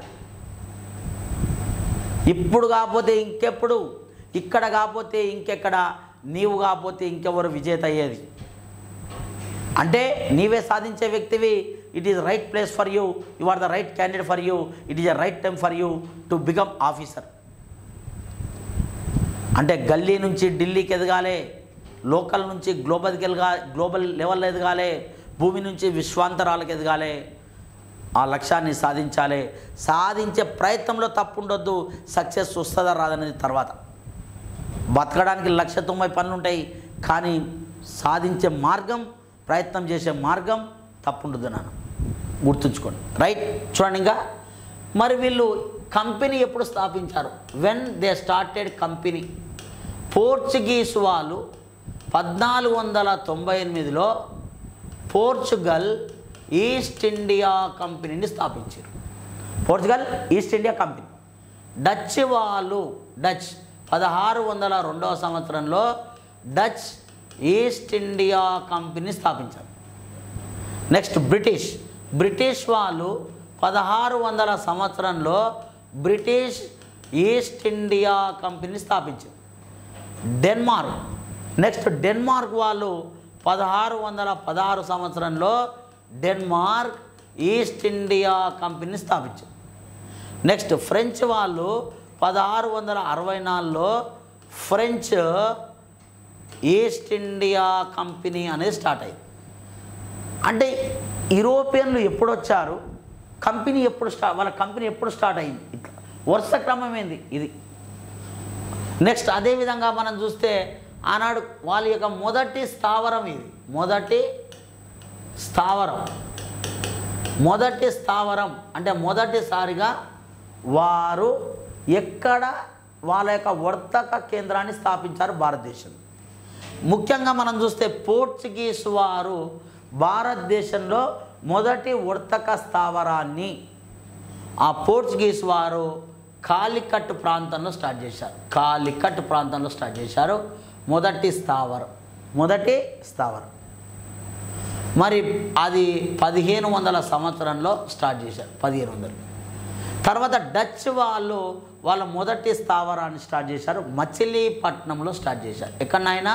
ఇప్పుడు కాకపోతే ఇంకెప్పుడు ఇక్కడ కాకపోతే ఇంకెక్కడ నీవు కాకపోతే ఇంకెవరు విజేత అయ్యేది అంటే నీవే సాధించే వ్యక్తివి it is right place for you you are the right candidate for you it is a right time for you to become officer అంటే గల్లీ నుంచి ఢిల్లీకి ఎదగాలి లోకల్ నుంచి గ్లోబల్కి ఎదగా గ్లోబల్ లెవెల్ ఎదగాలి భూమి నుంచి విశ్వాంతరాలకు ఎదగాలి ఆ లక్ష్యాన్ని సాధించాలి సాధించే ప్రయత్నంలో తప్పు ఉండొద్దు సక్సెస్ వస్తుందా రాదనేది తర్వాత బతకడానికి లక్ష తొంభై పనులు ఉంటాయి కానీ సాధించే మార్గం ప్రయత్నం చేసే మార్గం తప్పుండదు నాన్న గుర్తుంచుకోండి రైట్ చూడండి ఇంకా మరి వీళ్ళు కంపెనీ ఎప్పుడు స్థాపించారు when they started company Portuguese వాళ్ళు పద్నాలుగు వందల తొంభై ఎనిమిదిలో పోర్చుగల్ ఈస్ట్ ఇండియా కంపెనీని స్థాపించారు Portugal East India company Dutch వాళ్ళు డచ్ పదహారు వందల రెండవ సంవత్సరంలో డచ్ ఈస్ట్ ఇండియా కంపెనీ స్థాపించారు నెక్స్ట్ బ్రిటిష్ బ్రిటిష్ వాళ్ళు పదహారు వందల సంవత్సరంలో బ్రిటిష్ ఈస్ట్ ఇండియా కంపెనీ స్థాపించారు డెన్మార్క్ నెక్స్ట్ డెన్మార్క్ వాళ్ళు పదహారు వందల పదహారు సంవత్సరంలో డెన్మార్క్ ఈస్ట్ ఇండియా కంపెనీ స్థాపించారు నెక్స్ట్ ఫ్రెంచ్ వాళ్ళు పదహారు వందల అరవై నాలుగులో ఫ్రెంచ్ ఈస్ట్ ఇండియా కంపెనీ అనేది స్టార్ట్ అయింది అంటే యూరోపియన్లు ఎప్పుడు వచ్చారు కంపెనీ ఎప్పుడు స్టార్ట్ వాళ్ళ కంపెనీ ఎప్పుడు స్టార్ట్ అయింది ఇట్లా వరుస క్రమం ఏంది ఇది నెక్స్ట్ అదేవిధంగా మనం చూస్తే ఆనాడు వాళ్ళ యొక్క మొదటి స్థావరం ఇది మొదటి స్థావరం మొదటి స్థావరం అంటే మొదటిసారిగా వారు ఎక్కడ వాళ్ళ యొక్క వర్తక కేంద్రాన్ని స్థాపించారు భారతదేశం ముఖ్యంగా మనం చూస్తే పోర్చుగీస్ వారు భారతదేశంలో మొదటి వర్తక స్థావరాన్ని ఆ పోర్చుగీస్ వారు కాలికట్ ప్రాంతంలో స్టార్ట్ చేశారు కాలికట్ ప్రాంతంలో స్టార్ట్ చేశారు మొదటి స్థావరం మొదటి స్థావరం మరి అది పదిహేను వందల సంవత్సరంలో స్టార్ట్ చేశారు పదిహేను వందలు తర్వాత డచ్ వాళ్ళు వాళ్ళ మొదటి స్థావరాన్ని స్టార్ట్ చేశారు మచిలీపట్నంలో స్టార్ట్ చేశారు ఎక్కడైనా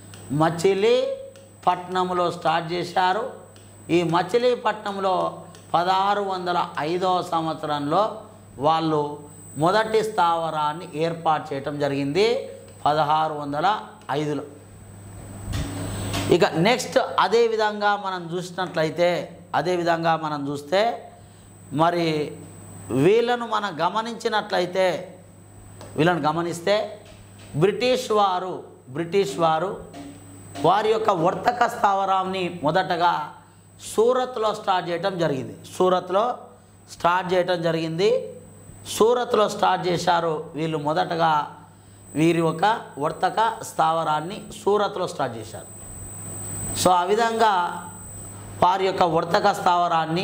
మచిలీపట్నంలో స్టార్ట్ చేశారు ఈ మచిలీపట్నంలో పదహారు వందల ఐదవ సంవత్సరంలో వాళ్ళు మొదటి స్థావరాన్ని ఏర్పాటు చేయటం జరిగింది పదహారు వందల ఐదులో ఇక నెక్స్ట్ అదే విధంగా మనం చూసినట్లయితే అదే విధంగా మనం చూస్తే మరి వీళ్ళను మనం గమనించినట్లయితే వీళ్ళని గమనిస్తే బ్రిటిష్ వారు బ్రిటిష్ వారు వారి యొక్క వర్తక స్థావరాన్ని మొదటగా సూరత్లో స్టార్ట్ చేయటం జరిగింది సూరత్లో స్టార్ట్ చేయటం జరిగింది సూరత్లో స్టార్ట్ చేశారు వీళ్ళు మొదటగా వీరి యొక్క వర్తక స్థావరాన్ని సూరత్లో స్టార్ట్ చేశారు సో ఆ విధంగా వారి యొక్క వర్తక స్థావరాన్ని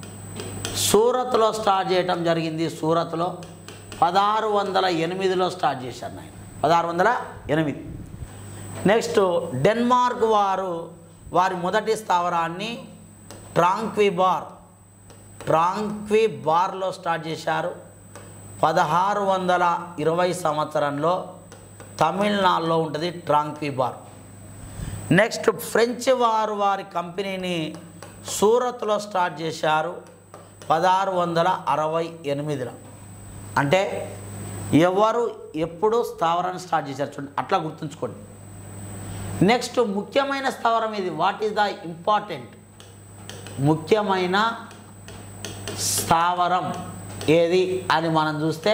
సూరత్లో స్టార్ట్ చేయటం జరిగింది సూరత్లో పదహారు వందల ఎనిమిదిలో స్టార్ట్ చేశారు ఆయన పదహారు వందల ఎనిమిది నెక్స్ట్ డెన్మార్క్ వారు వారి మొదటి స్థావరాన్ని ట్రాంక్విబార్ ట్రాంక్విబార్లో స్టార్ట్ చేశారు పదహారు వందల ఇరవై సంవత్సరంలో తమిళనాడులో ఉంటుంది ట్రాంక్విబార్ నెక్స్ట్ ఫ్రెంచ్ వారు వారి కంపెనీని సూరత్లో స్టార్ట్ చేశారు పదహారు వందల అరవై ఎనిమిదిలో అంటే ఎవరు ఎప్పుడు స్థావరాన్ని స్టార్ట్ చేశారు చూడండి అట్లా గుర్తుంచుకోండి నెక్స్ట్ ముఖ్యమైన స్థావరం ఇది వాట్ ఈస్ ద ఇంపార్టెంట్ ముఖ్యమైన స్థావరం ఏది అని మనం చూస్తే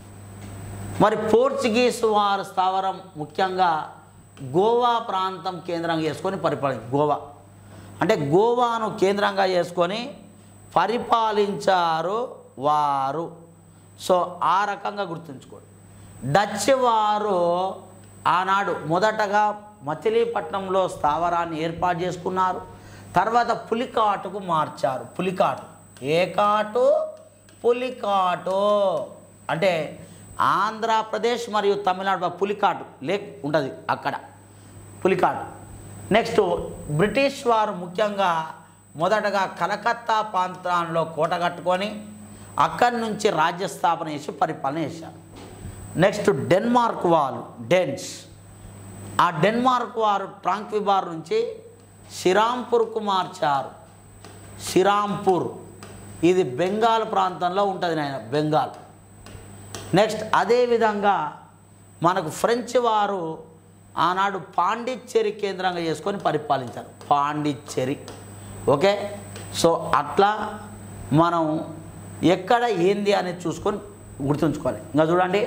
మరి పోర్చుగీస్ వారి స్థావరం ముఖ్యంగా గోవా ప్రాంతం కేంద్రంగా చేసుకొని పరిపాలి గోవా అంటే గోవాను కేంద్రంగా చేసుకొని పరిపాలించారు వారు సో ఆ రకంగా గుర్తుంచుకోండి డచ్ వారు ఆనాడు మొదటగా మచిలీపట్నంలో స్థావరాన్ని ఏర్పాటు చేసుకున్నారు తర్వాత పులికాటుకు మార్చారు పులికాటు ఏ కాటు పులికాటు అంటే ఆంధ్రప్రదేశ్ మరియు తమిళనాడు పులికాటు లేక్ ఉంటుంది అక్కడ పులికాటు నెక్స్ట్ బ్రిటిష్ వారు ముఖ్యంగా మొదటగా కలకత్తా ప్రాంతంలో కోట కట్టుకొని అక్కడి నుంచి రాజ్య స్థాపన చేసి పరిపాలన చేశారు నెక్స్ట్ డెన్మార్క్ వాళ్ళు డెన్స్ ఆ డెన్మార్క్ వారు ట్రాంక్విబార్ నుంచి శ్రీరాంపూర్కు మార్చారు శ్రీరాంపూర్ ఇది బెంగాల్ ప్రాంతంలో ఉంటుంది నాయన బెంగాల్ నెక్స్ట్ అదేవిధంగా మనకు ఫ్రెంచ్ వారు ఆనాడు పాండిచ్చేరి కేంద్రంగా చేసుకొని పరిపాలించారు పాండిచ్చేరి ఓకే సో అట్లా మనం ఎక్కడ ఏంది అనేది చూసుకొని గుర్తుంచుకోవాలి ఇంకా చూడండి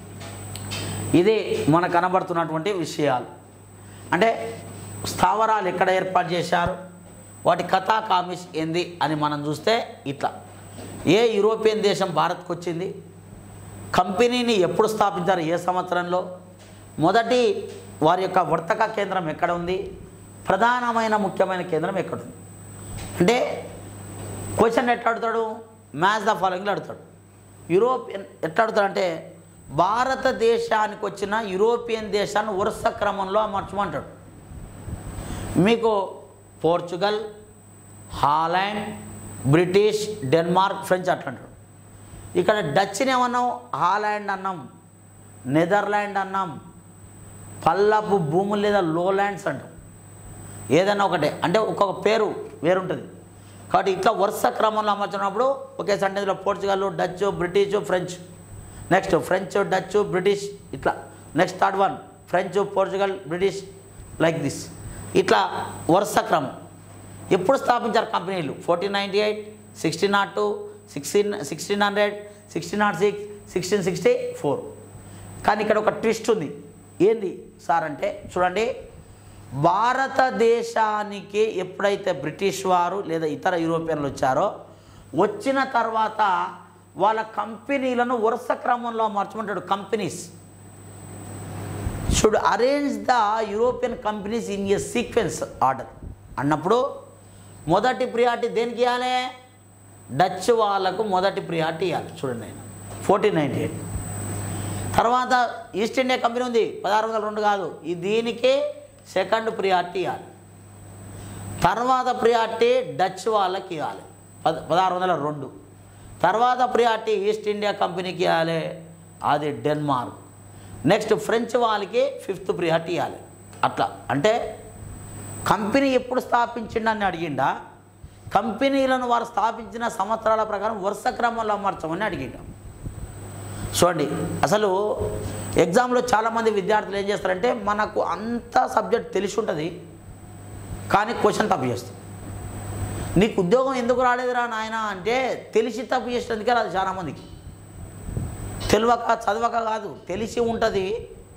ఇది మనకు కనబడుతున్నటువంటి విషయాలు అంటే స్థావరాలు ఎక్కడ ఏర్పాటు చేశారు వాటి కథా కామిస్ ఏంది అని మనం చూస్తే ఇట్లా ఏ యూరోపియన్ దేశం భారత్కు వచ్చింది కంపెనీని ఎప్పుడు స్థాపించారు ఏ సంవత్సరంలో మొదటి వారి యొక్క వర్తక కేంద్రం ఎక్కడ ఉంది ప్రధానమైన ముఖ్యమైన కేంద్రం ఎక్కడుంది అంటే క్వశ్చన్ ఎట్లా అడుగుతాడు మ్యాచ్ ద ఫాలోయింగ్లో అడుగుతాడు యూరోపియన్ ఎట్లా అడుగుతాడు అంటే భారతదేశానికి వచ్చిన యూరోపియన్ దేశాన్ని వరుస క్రమంలో అమర్చమంటాడు మీకు Portugal Holland British Denmark French అట్లా అంటాడు ఇక్కడ డచ్ని ఏమన్నాం హాలాండ్ అన్నాం నెదర్లాండ్ అన్నాం పల్లపు భూములు లేదా లోలాండ్స్ అంటాం ఏదైనా ఒకటే అంటే ఒక్కొక్క పేరు వేరుంటుంది కాబట్టి ఇట్లా వరుస క్రమంలో అమర్చినప్పుడు ఒకే సండేలో Portugal Dutch British French next French Dutch British ఇట్లా next third one French Portugal British like this ఇట్లా వరుస క్రమం ఎప్పుడు స్థాపించారు కంపెనీలు fourteen ninety eight sixteen nought two sixteen sixteen hundred sixteen nought six sixteen sixty four కానీ ఇక్కడ ఒక ట్విస్ట్ ఉంది ఏంది సార్ అంటే చూడండి భారతదేశానికి ఎప్పుడైతే బ్రిటిష్ వారు లేదా ఇతర యూరోపియన్లు వచ్చారో వచ్చిన తర్వాత వాళ్ళ కంపెనీలను వరుస క్రమంలో మార్చమంటాడు companies should arrange the European companies in a sequence order అన్నప్పుడు మొదటి ప్రియారిటీ దేనికి ఇవ్వాలి డచ్ వాళ్ళకు మొదటి ప్రియారిటీ ఇవ్వాలి చూడండి నేను ఫోర్టీన్ నైంటీ ఎయిట్ తర్వాత ఈస్ట్ ఇండియా కంపెనీ ఉంది పదహారు వందల రెండు కాదు ఈ దీనికి సెకండ్ ప్రియారిటీ ఇవ్వాలి తర్వాత ప్రియారిటీ డచ్ వాళ్ళకి ఇవ్వాలి పద పదహారు వందల రెండు తర్వాత ప్రియారిటీ ఈస్ట్ ఇండియా కంపెనీకి ఇవ్వాలి అది డెన్మార్క్ నెక్స్ట్ ఫ్రెంచ్ వాళ్ళకి ఫిఫ్త్ ప్రియారిటీ ఇవ్వాలి అట్లా అంటే కంపెనీ ఎప్పుడు స్థాపించిండని అడిగిండా కంపెనీలను వారు స్థాపించిన సంవత్సరాల ప్రకారం వరుస క్రమంలో అమర్చమని అడిగిండా చూడండి అసలు ఎగ్జామ్లో చాలామంది విద్యార్థులు ఏం చేస్తారంటే మనకు అంత సబ్జెక్ట్ తెలిసి ఉంటుంది కానీ క్వశ్చన్ తప్పు చేస్తాం నీకు ఉద్యోగం ఎందుకు రాలేదురా నాయన అంటే తెలిసి తప్పు చేసినందుకే రాదు చాలామందికి తెలియక చదవక కాదు తెలిసి ఉంటుంది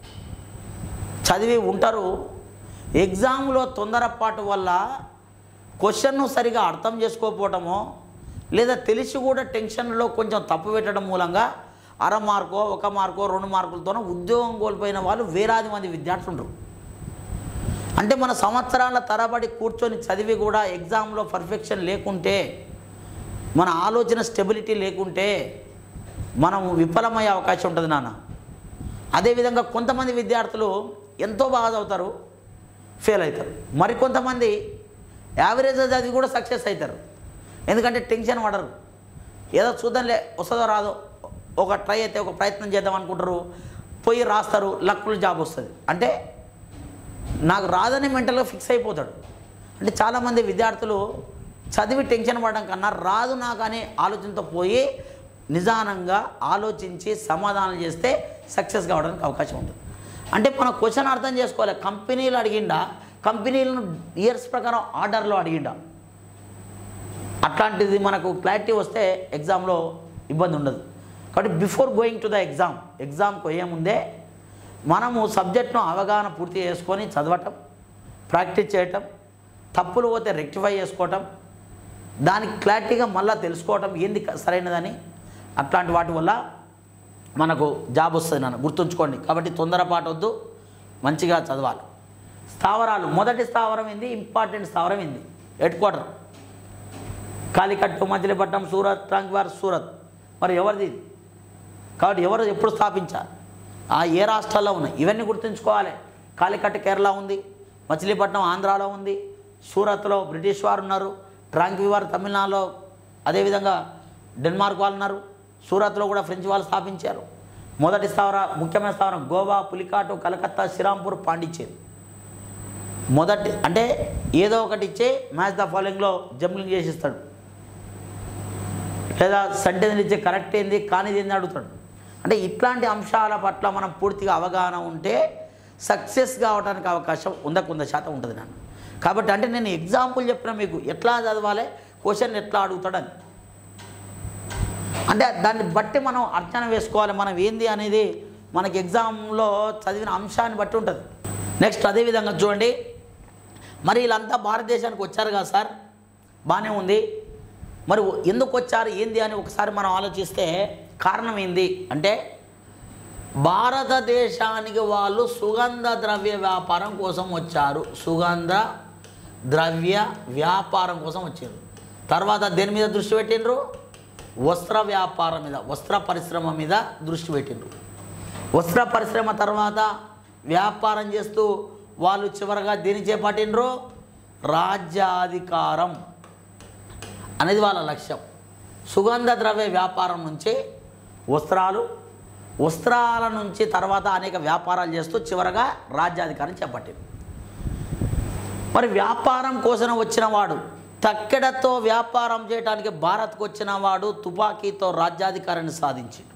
చదివి ఉంటారు ఎగ్జామ్లో తొందరపాటు వల్ల క్వశ్చన్ను సరిగా అర్థం చేసుకోకపోవటమో లేదా తెలిసి కూడా టెన్షన్లో కొంచెం తప్పు పెట్టడం మూలంగా అర మార్కో ఒక మార్కో రెండు మార్కులతోనో ఉద్యోగం కోల్పోయిన వాళ్ళు వేలాది మంది విద్యార్థులు ఉండరు అంటే మన సంవత్సరాల తరబడి కూర్చొని చదివి కూడా ఎగ్జామ్లో పర్ఫెక్షన్ లేకుంటే మన ఆలోచన స్టెబిలిటీ లేకుంటే మనం విఫలమయ్యే అవకాశం ఉంటుంది నాన్న అదేవిధంగా కొంతమంది విద్యార్థులు ఎంతో బాగా చదువుతారు ఫెయిల్ అవుతారు మరికొంతమంది యావరేజ్ చదివి కూడా సక్సెస్ అవుతారు ఎందుకంటే టెన్షన్ పడరు ఏదో చూద్దాంలే వస్తుందో రాదో ఒక ట్రై అయితే ఒక ప్రయత్నం చేద్దాం అనుకుంటారు పోయి రాస్తారు లక్కులు జాబ్ వస్తుంది అంటే నాకు రాదని మెంటల్గా ఫిక్స్ అయిపోతాడు అంటే చాలామంది విద్యార్థులు చదివి టెన్షన్ పడడం కన్నా రాదు నాకు అనే ఆలోచనతో పోయి నిదానంగా ఆలోచించి సమాధానం చేస్తే సక్సెస్ కావడానికి అవకాశం ఉంటుంది అంటే మన క్వశ్చన్ అర్థం చేసుకోవాలి కంపెనీలు అడిగిండా కంపెనీలను ఇయర్స్ ప్రకారం ఆర్డర్లో అడిగిండా అట్లాంటిది మనకు క్లారిటీ వస్తే ఎగ్జామ్లో ఇబ్బంది ఉండదు కాబట్టి before going to the exam ఎగ్జామ్కి పోయే ముందే మనము సబ్జెక్ట్ను అవగాహన పూర్తి చేసుకొని చదవటం ప్రాక్టీస్ చేయటం తప్పులు పోతే రెక్టిఫై చేసుకోవటం దానికి క్లారిటీగా మళ్ళీ తెలుసుకోవటం ఏంది క- సరైనదని అట్లాంటి వాటి వల్ల మనకు జాబ్ వస్తుంది నాన్న గుర్తుంచుకోండి కాబట్టి తొందరపాటు వద్దు మంచిగా చదవాలి స్థావరాలు మొదటి స్థావరం ఏంది ఇంపార్టెంట్ స్థావరం ఏంది హెడ్ క్వార్టర్ కాలికట్టు మచిలీపట్నం సూరత్ ట్రంక్వార్ సూరత్ మరి ఎవరిది ఇది? కాబట్టి ఎవరు ఎప్పుడు స్థాపించారు ఆ ఏ రాష్ట్రాల్లో ఉన్నాయి ఇవన్నీ గుర్తుంచుకోవాలి కాలికట్టు కేరళ ఉంది మచిలీపట్నం ఆంధ్రాలో ఉంది సూరత్లో బ్రిటిష్ వారు ఉన్నారు ట్రాంక్వివార్ తమిళనాడులో అదేవిధంగా డెన్మార్క్ వాళ్ళు ఉన్నారు సూరత్లో కూడా ఫ్రెంచ్ వాళ్ళు స్థాపించారు మొదటి స్థావర ముఖ్యమైన స్థావరం గోవా పులికాటు కలకత్తా శ్రీరాంపూర్ పాండిచ్చేరి మొదటి అంటే ఏదో ఒకటి ఇచ్చే మ్యాచ్ ద ఫాలోయింగ్లో జంప్లింగ్ చేసి ఇస్తాడు లేదా సెంటెన్స్ ఇచ్చే కరెక్ట్ ఏంది కానిది ఏంది అడుగుతాడు అంటే ఇట్లాంటి అంశాల పట్ల మనం పూర్తిగా అవగాహన ఉంటే సక్సెస్ కావడానికి అవకాశం వందకు వంద శాతం ఉంటుంది నన్ను కాబట్టి అంటే నేను ఎగ్జాంపుల్ చెప్పిన మీకు ఎట్లా చదవాలి క్వశ్చన్ ఎట్లా అడుగుతాడని అంటే దాన్ని బట్టి మనం అర్చన వేసుకోవాలి మనం ఏంది అనేది మనకి ఎగ్జామ్లో చదివిన అంశాన్ని బట్టి ఉంటుంది నెక్స్ట్ అదేవిధంగా చూడండి మరి వీళ్ళంతా భారతదేశానికి వచ్చారు కదా సార్ బాగానే ఉంది మరి ఎందుకు వచ్చారు ఏంది అని ఒకసారి మనం ఆలోచిస్తే కారణం ఏంది అంటే భారతదేశానికి వాళ్ళు సుగంధ ద్రవ్య వ్యాపారం కోసం వచ్చారు సుగంధ ద్రవ్య వ్యాపారం కోసం వచ్చారు తర్వాత దేని మీద దృష్టి పెట్టిండ్రు వస్త్ర వ్యాపారం మీద వస్త్ర పరిశ్రమ మీద దృష్టి పెట్టిండ్రు వస్త్ర పరిశ్రమ తర్వాత వ్యాపారం చేస్తూ వాళ్ళు చివరగా దేని చేపట్టిండ్రు రాజ్యాధికారం అనేది వాళ్ళ లక్ష్యం సుగంధ ద్రవ్య వ్యాపారం నుంచి వస్త్రాలు వస్త్రాల నుంచి తర్వాత అనేక వ్యాపారాలు చేస్తూ చివరగా రాజ్యాధికారం చేపట్టింది మరి వ్యాపారం కోసం వచ్చిన వాడు తక్కెడతో వ్యాపారం చేయడానికి భారత్కు వచ్చిన వాడు తుపాకీతో రాజ్యాధికారాన్ని సాధించాడు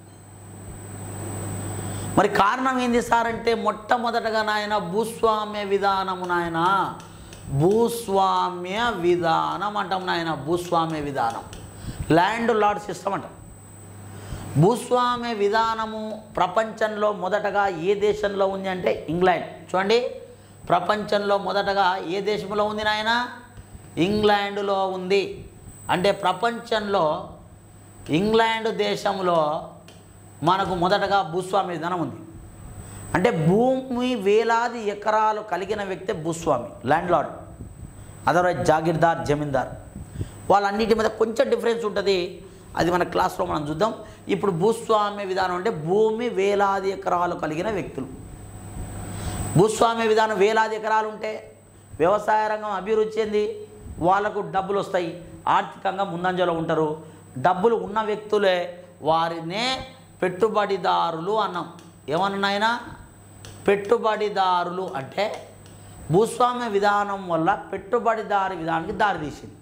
మరి కారణం ఏంది సార్ అంటే మొట్టమొదటగా నాయన భూస్వామ్య విధానము నాయన భూస్వామ్య విధానం అంటాం నాయన భూస్వామ్య విధానం ల్యాండ్ లార్డ్ సిస్టమ్ అంటాం భూస్వామ్య విధానము ప్రపంచంలో మొదటగా ఏ దేశంలో ఉంది అంటే ఇంగ్లాండ్ చూడండి ప్రపంచంలో మొదటగా ఏ దేశంలో ఉంది నాయన ఇంగ్లాండ్లో ఉంది అంటే ప్రపంచంలో ఇంగ్లాండ్ దేశంలో మనకు మొదటగా భూస్వామ్య విధానం ఉంది అంటే భూమి వేలాది ఎకరాలు కలిగిన వ్యక్తి భూస్వామి land lord otherwise jagirdar zamindar వాళ్ళన్నిటి మీద కొంచెం డిఫరెన్స్ ఉంటుంది అది మన క్లాస్లో మనం చూద్దాం ఇప్పుడు భూస్వామ్య విధానం అంటే భూమి వేలాది ఎకరాలు కలిగిన వ్యక్తులు భూస్వామ్య విధానం వేలాది ఎకరాలు ఉంటే వ్యవసాయ రంగం అభివృద్ధి చెంది వాళ్ళకు డబ్బులు వస్తాయి ఆర్థికంగా ముందంజలో ఉంటారు డబ్బులు ఉన్న వ్యక్తులే వారినే పెట్టుబడిదారులు అన్నాం ఏమన్నాయినా పెట్టుబడిదారులు అంటే భూస్వామ్య విధానం వల్ల పెట్టుబడిదారి విధానానికి దారితీసింది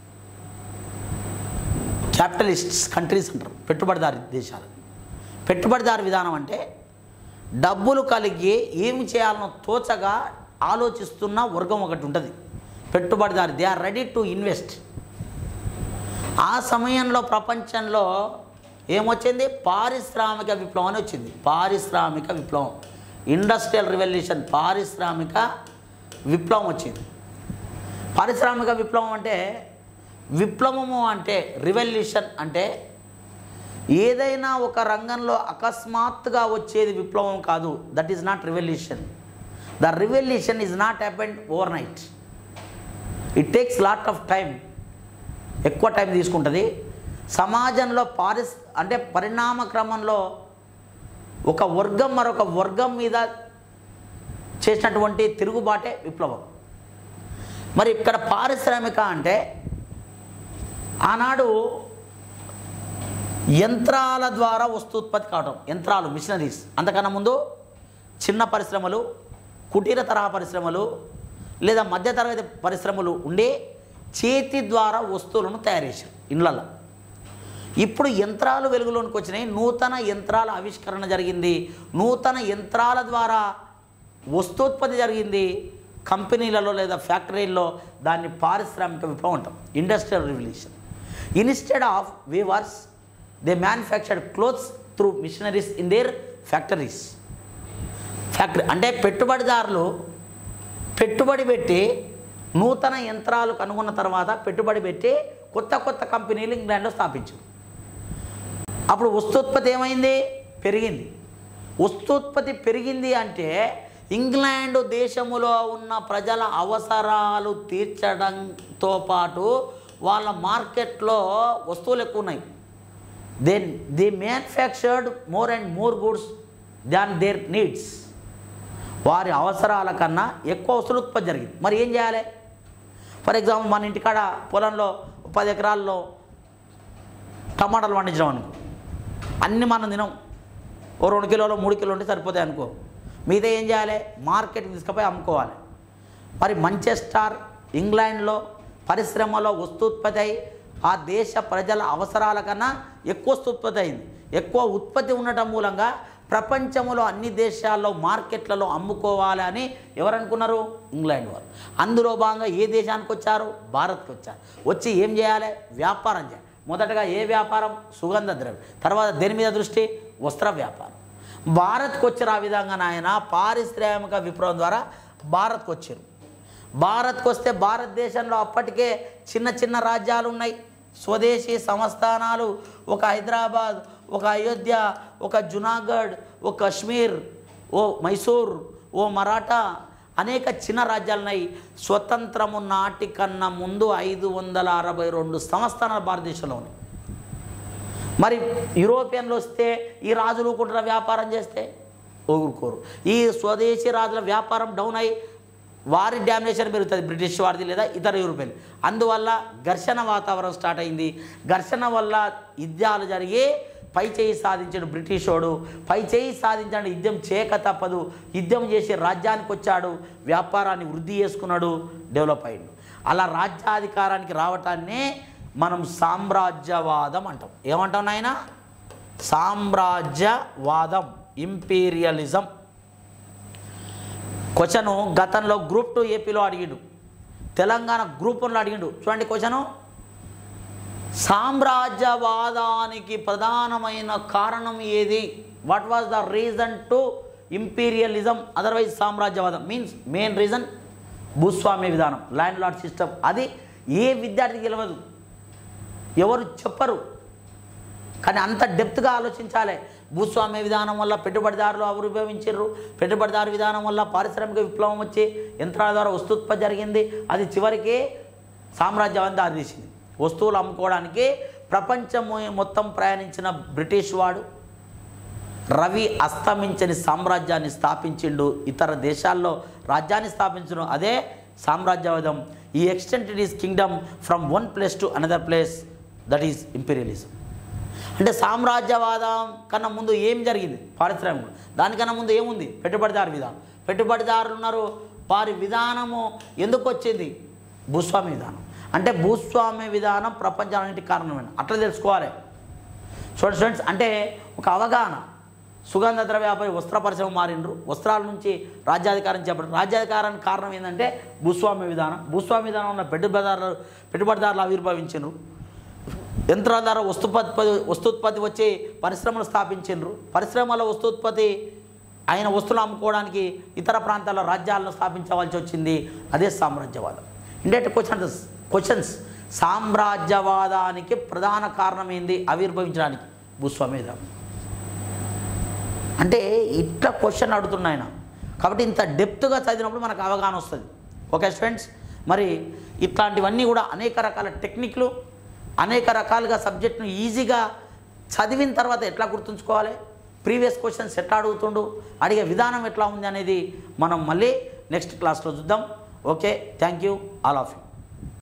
క్యాపిటలిస్ట్స్ కంట్రీస్ అంటారు పెట్టుబడిదారి దేశాలు పెట్టుబడిదారి విధానం అంటే డబ్బులు కలిగి ఏమి చేయాలనో తోచగా ఆలోచిస్తున్న వర్గం ఒకటి ఉంటుంది పెట్టుబడిదారి they are ready to invest ఆ సమయంలో ప్రపంచంలో ఏమొచ్చింది పారిశ్రామిక విప్లవం అని వచ్చింది పారిశ్రామిక విప్లవం ఇండస్ట్రియల్ రివల్యూషన్ పారిశ్రామిక విప్లవం వచ్చింది పారిశ్రామిక విప్లవం అంటే విప్లవము అంటే రివల్యూషన్ అంటే ఏదైనా ఒక రంగంలో అకస్మాత్తుగా వచ్చేది విప్లవం కాదు that is not revolution the revolution is not happened over night it takes lot of time ఎక్కువ టైం తీసుకుంటుంది సమాజంలో పారిస్ అంటే పరిణామ క్రమంలో ఒక వర్గం మరొక వర్గం మీద చేసినటువంటి తిరుగుబాటే విప్లవం మరి ఇక్కడ పారిశ్రామిక అంటే ఆనాడు యంత్రాల ద్వారా వస్తూత్పత్తి కావటం యంత్రాలు మిషనరీస్ అంతకన్నా ముందు చిన్న పరిశ్రమలు కుటీర తరహా పరిశ్రమలు లేదా మధ్యతరగతి పరిశ్రమలు ఉండి చేతి ద్వారా వస్తువులను తయారు చేశారు ఇళ్ళల్లో ఇప్పుడు యంత్రాలు వెలుగులోనికి వచ్చినాయి నూతన యంత్రాల ఆవిష్కరణ జరిగింది నూతన యంత్రాల ద్వారా వస్తూత్పత్తి జరిగింది కంపెనీలలో లేదా ఫ్యాక్టరీల్లో దాన్ని పారిశ్రామిక విప్లవం అంటాం industrial revolution instead of weavers they manufactured clothes through machineries in their factories factory అంటే పెట్టుబడిదారులు పెట్టుబడి పెట్టి నూతన యంత్రాలు కనుగొన్న తర్వాత పెట్టుబడి పెట్టి కొత్త కొత్త కంపెనీలు ఇంగ్లాండ్లో స్థాపించారు అప్పుడు వస్తూత్పత్తి ఏమైంది పెరిగింది వస్తూత్పత్తి పెరిగింది అంటే ఇంగ్లాండ్ దేశములో ఉన్న ప్రజల అవసరాలు తీర్చడంతో పాటు వాళ్ళ మార్కెట్లో వస్తువులు ఎక్కువ ఉన్నాయి then they manufactured more and more goods than their needs వారి అవసరాల కన్నా ఎక్కువ వస్తువులు ఉత్పత్తి జరిగింది మరి ఏం చేయాలి ఫర్ ఎగ్జాంపుల్ మన ఇంటికాడ పొలంలో పది ఎకరాల్లో టమాటాలు పండించడం అనుకో అన్ని మనం తినం ఓ రెండు కిలోలు మూడు కిలోలు ఉంటే సరిపోతాయి అనుకో మిగతా ఏం చేయాలి మార్కెట్కి తీసుకుపోయి అమ్ముకోవాలి మరి మంచెస్టర్ ఇంగ్లాండ్లో పరిశ్రమలో వస్తూత్పత్తి అయి ఆ దేశ ప్రజల అవసరాల కన్నా ఎక్కువ వస్తూత్పత్తి అయింది ఎక్కువ ఉత్పత్తి ఉండటం మూలంగా ప్రపంచంలో అన్ని దేశాల్లో మార్కెట్లలో అమ్ముకోవాలి అని ఎవరు అనుకున్నారు ఇంగ్లాండ్ వారు అందులో భాగంగా ఏ దేశానికి వచ్చారు భారత్కి వచ్చారు వచ్చి ఏం చేయాలి వ్యాపారం చేయాలి మొదటగా ఏ వ్యాపారం సుగంధ ద్రవ్యం తర్వాత దేని మీద దృష్టి వస్త్ర వ్యాపారం భారత్కి వచ్చారు ఆ విధంగా నాయన పారిశ్రామిక విప్లవం ద్వారా భారత్కి వచ్చారు భారత్కి వస్తే భారతదేశంలో అప్పటికే చిన్న చిన్న రాజ్యాలు ఉన్నాయి స్వదేశీ సంస్థానాలు ఒక హైదరాబాద్ ఒక అయోధ్య ఒక జునాగఢ్ ఓ కశ్మీర్ ఓ మైసూర్ ఓ మరాఠా అనేక చిన్న రాజ్యాలున్నాయి స్వతంత్రము నాటి కన్నా ముందు ఐదు వందల అరవై రెండు సంస్థానాలు భారతదేశంలో ఉన్నాయి మరి యూరోపియన్లు వస్తే ఈ రాజులు కూడా వ్యాపారం చేస్తే ఊరుకోరు ఈ స్వదేశీ రాజుల వ్యాపారం డౌన్ అయ్యి వారి డామినేషన్ పెరుగుతుంది బ్రిటిష్ వారిది లేదా ఇతర యూరోపియన్ అందువల్ల ఘర్షణ వాతావరణం స్టార్ట్ అయింది ఘర్షణ వల్ల యుద్ధాలు జరిగి పై చేయి సాధించిన బ్రిటిష్ వాడు పై చేయి సాధించిన యుద్ధం చేయక తప్పదు యుద్ధం చేసి రాజ్యానికి వచ్చాడు వ్యాపారాన్ని వృద్ధి చేసుకున్నాడు డెవలప్ అయ్యాడు అలా రాజ్యాధికారానికి రావటాన్నే మనం సామ్రాజ్యవాదం అంటాం ఏమంటాం నాయన సామ్రాజ్యవాదం ఇంపీరియలిజం క్వశ్చను గతంలో గ్రూప్ టూ ఏపీలో అడిగిండు తెలంగాణ గ్రూప్ వన్లో అడిగిండు చూడండి క్వశ్చను సామ్రాజ్యవాదానికి ప్రధానమైన కారణం ఏది what was the reason to imperialism otherwise సామ్రాజ్యవాదం మీన్స్ మెయిన్ రీజన్ భూస్వామ్య విధానం ల్యాండ్ లార్డ్ సిస్టమ్ అది ఏ విద్యార్థికి తెలియదు ఎవరు చెప్పరు కానీ అంత డెప్త్గా ఆలోచించాలి భూస్వామ్య విధానం వల్ల పెట్టుబడిదారులు ఆవిర్భవించారు పెట్టుబడిదారు విధానం వల్ల పారిశ్రామిక విప్లవం వచ్చి యంత్రాల ద్వారా వస్తుత్పత్తి జరిగింది అది చివరికి సామ్రాజ్యం దారితీసింది వస్తువులు అమ్ముకోవడానికి ప్రపంచం మొత్తం ప్రయాణించిన బ్రిటిష్ వాడు రవి అస్తమించని సామ్రాజ్యాన్ని స్థాపించిండు ఇతర దేశాల్లో రాజ్యాన్ని స్థాపించడం అదే సామ్రాజ్యవాదం ఈ extended is kingdom from one place to another place that is imperialism అంటే సామ్రాజ్యవాదం కన్నా ముందు ఏం జరిగింది పారిశ్రామిక దానికన్నా ముందు ఏముంది పెట్టుబడిదారు విధానం పెట్టుబడిదారులు ఉన్నారు వారి విధానము ఎందుకు వచ్చింది భూస్వామ్య విధానం అంటే భూస్వామ్య విధానం ప్రపంచానికి కారణమైన అట్లా తెలుసుకోవాలి చూడండి స్టూడెంట్స్ అంటే ఒక అవగాహన సుగంధ ద్రవ్యాపై వస్త్ర పరిశ్రమ మారిండ్రు వస్త్రాల నుంచి రాజ్యాధికారం చేపట్టారు రాజ్యాధికారానికి కారణం ఏంటంటే భూస్వామ్య విధానం భూస్వామ్య విధానం ఉన్న పెట్టుబడిదారులు పెట్టుబడిదారులు ఆవిర్భవించారు యంత్రాల ద్వారా వస్తుత్పత్తి వస్తుత్పత్తి వచ్చి పరిశ్రమలు స్థాపించారు పరిశ్రమల వస్తుత్పత్తి ఆయన వస్తువులు అమ్ముకోవడానికి ఇతర ప్రాంతాల్లో రాజ్యాలను స్థాపించవలసి వచ్చింది అదే సామ్రాజ్యవాదం ఇండైరెక్ట్ క్వశ్చన్స్ క్వశ్చన్స్ సామ్రాజ్యవాదానికి ప్రధాన కారణం ఏంది ఆవిర్భవించడానికి భూస్వామ్య విధానం అంటే ఇట్లా క్వశ్చన్ అడుగుతున్నా ఆయన కాబట్టి ఇంత డెప్త్గా చదివినప్పుడు మనకు అవగాహన వస్తుంది ఓకే స్టూడెంట్స్ మరి ఇట్లాంటివన్నీ కూడా అనేక రకాల టెక్నిక్లు అనేక రకాలుగా సబ్జెక్ట్ను ఈజీగా చదివిన తర్వాత ఎట్లా గుర్తుంచుకోవాలి ప్రీవియస్ క్వశ్చన్స్ ఎట్లా అడుగుతుండు అడిగే విధానం ఎట్లా ఉంది అనేది మనం మళ్ళీ నెక్స్ట్ క్లాస్లో చూద్దాం okay thank you all of you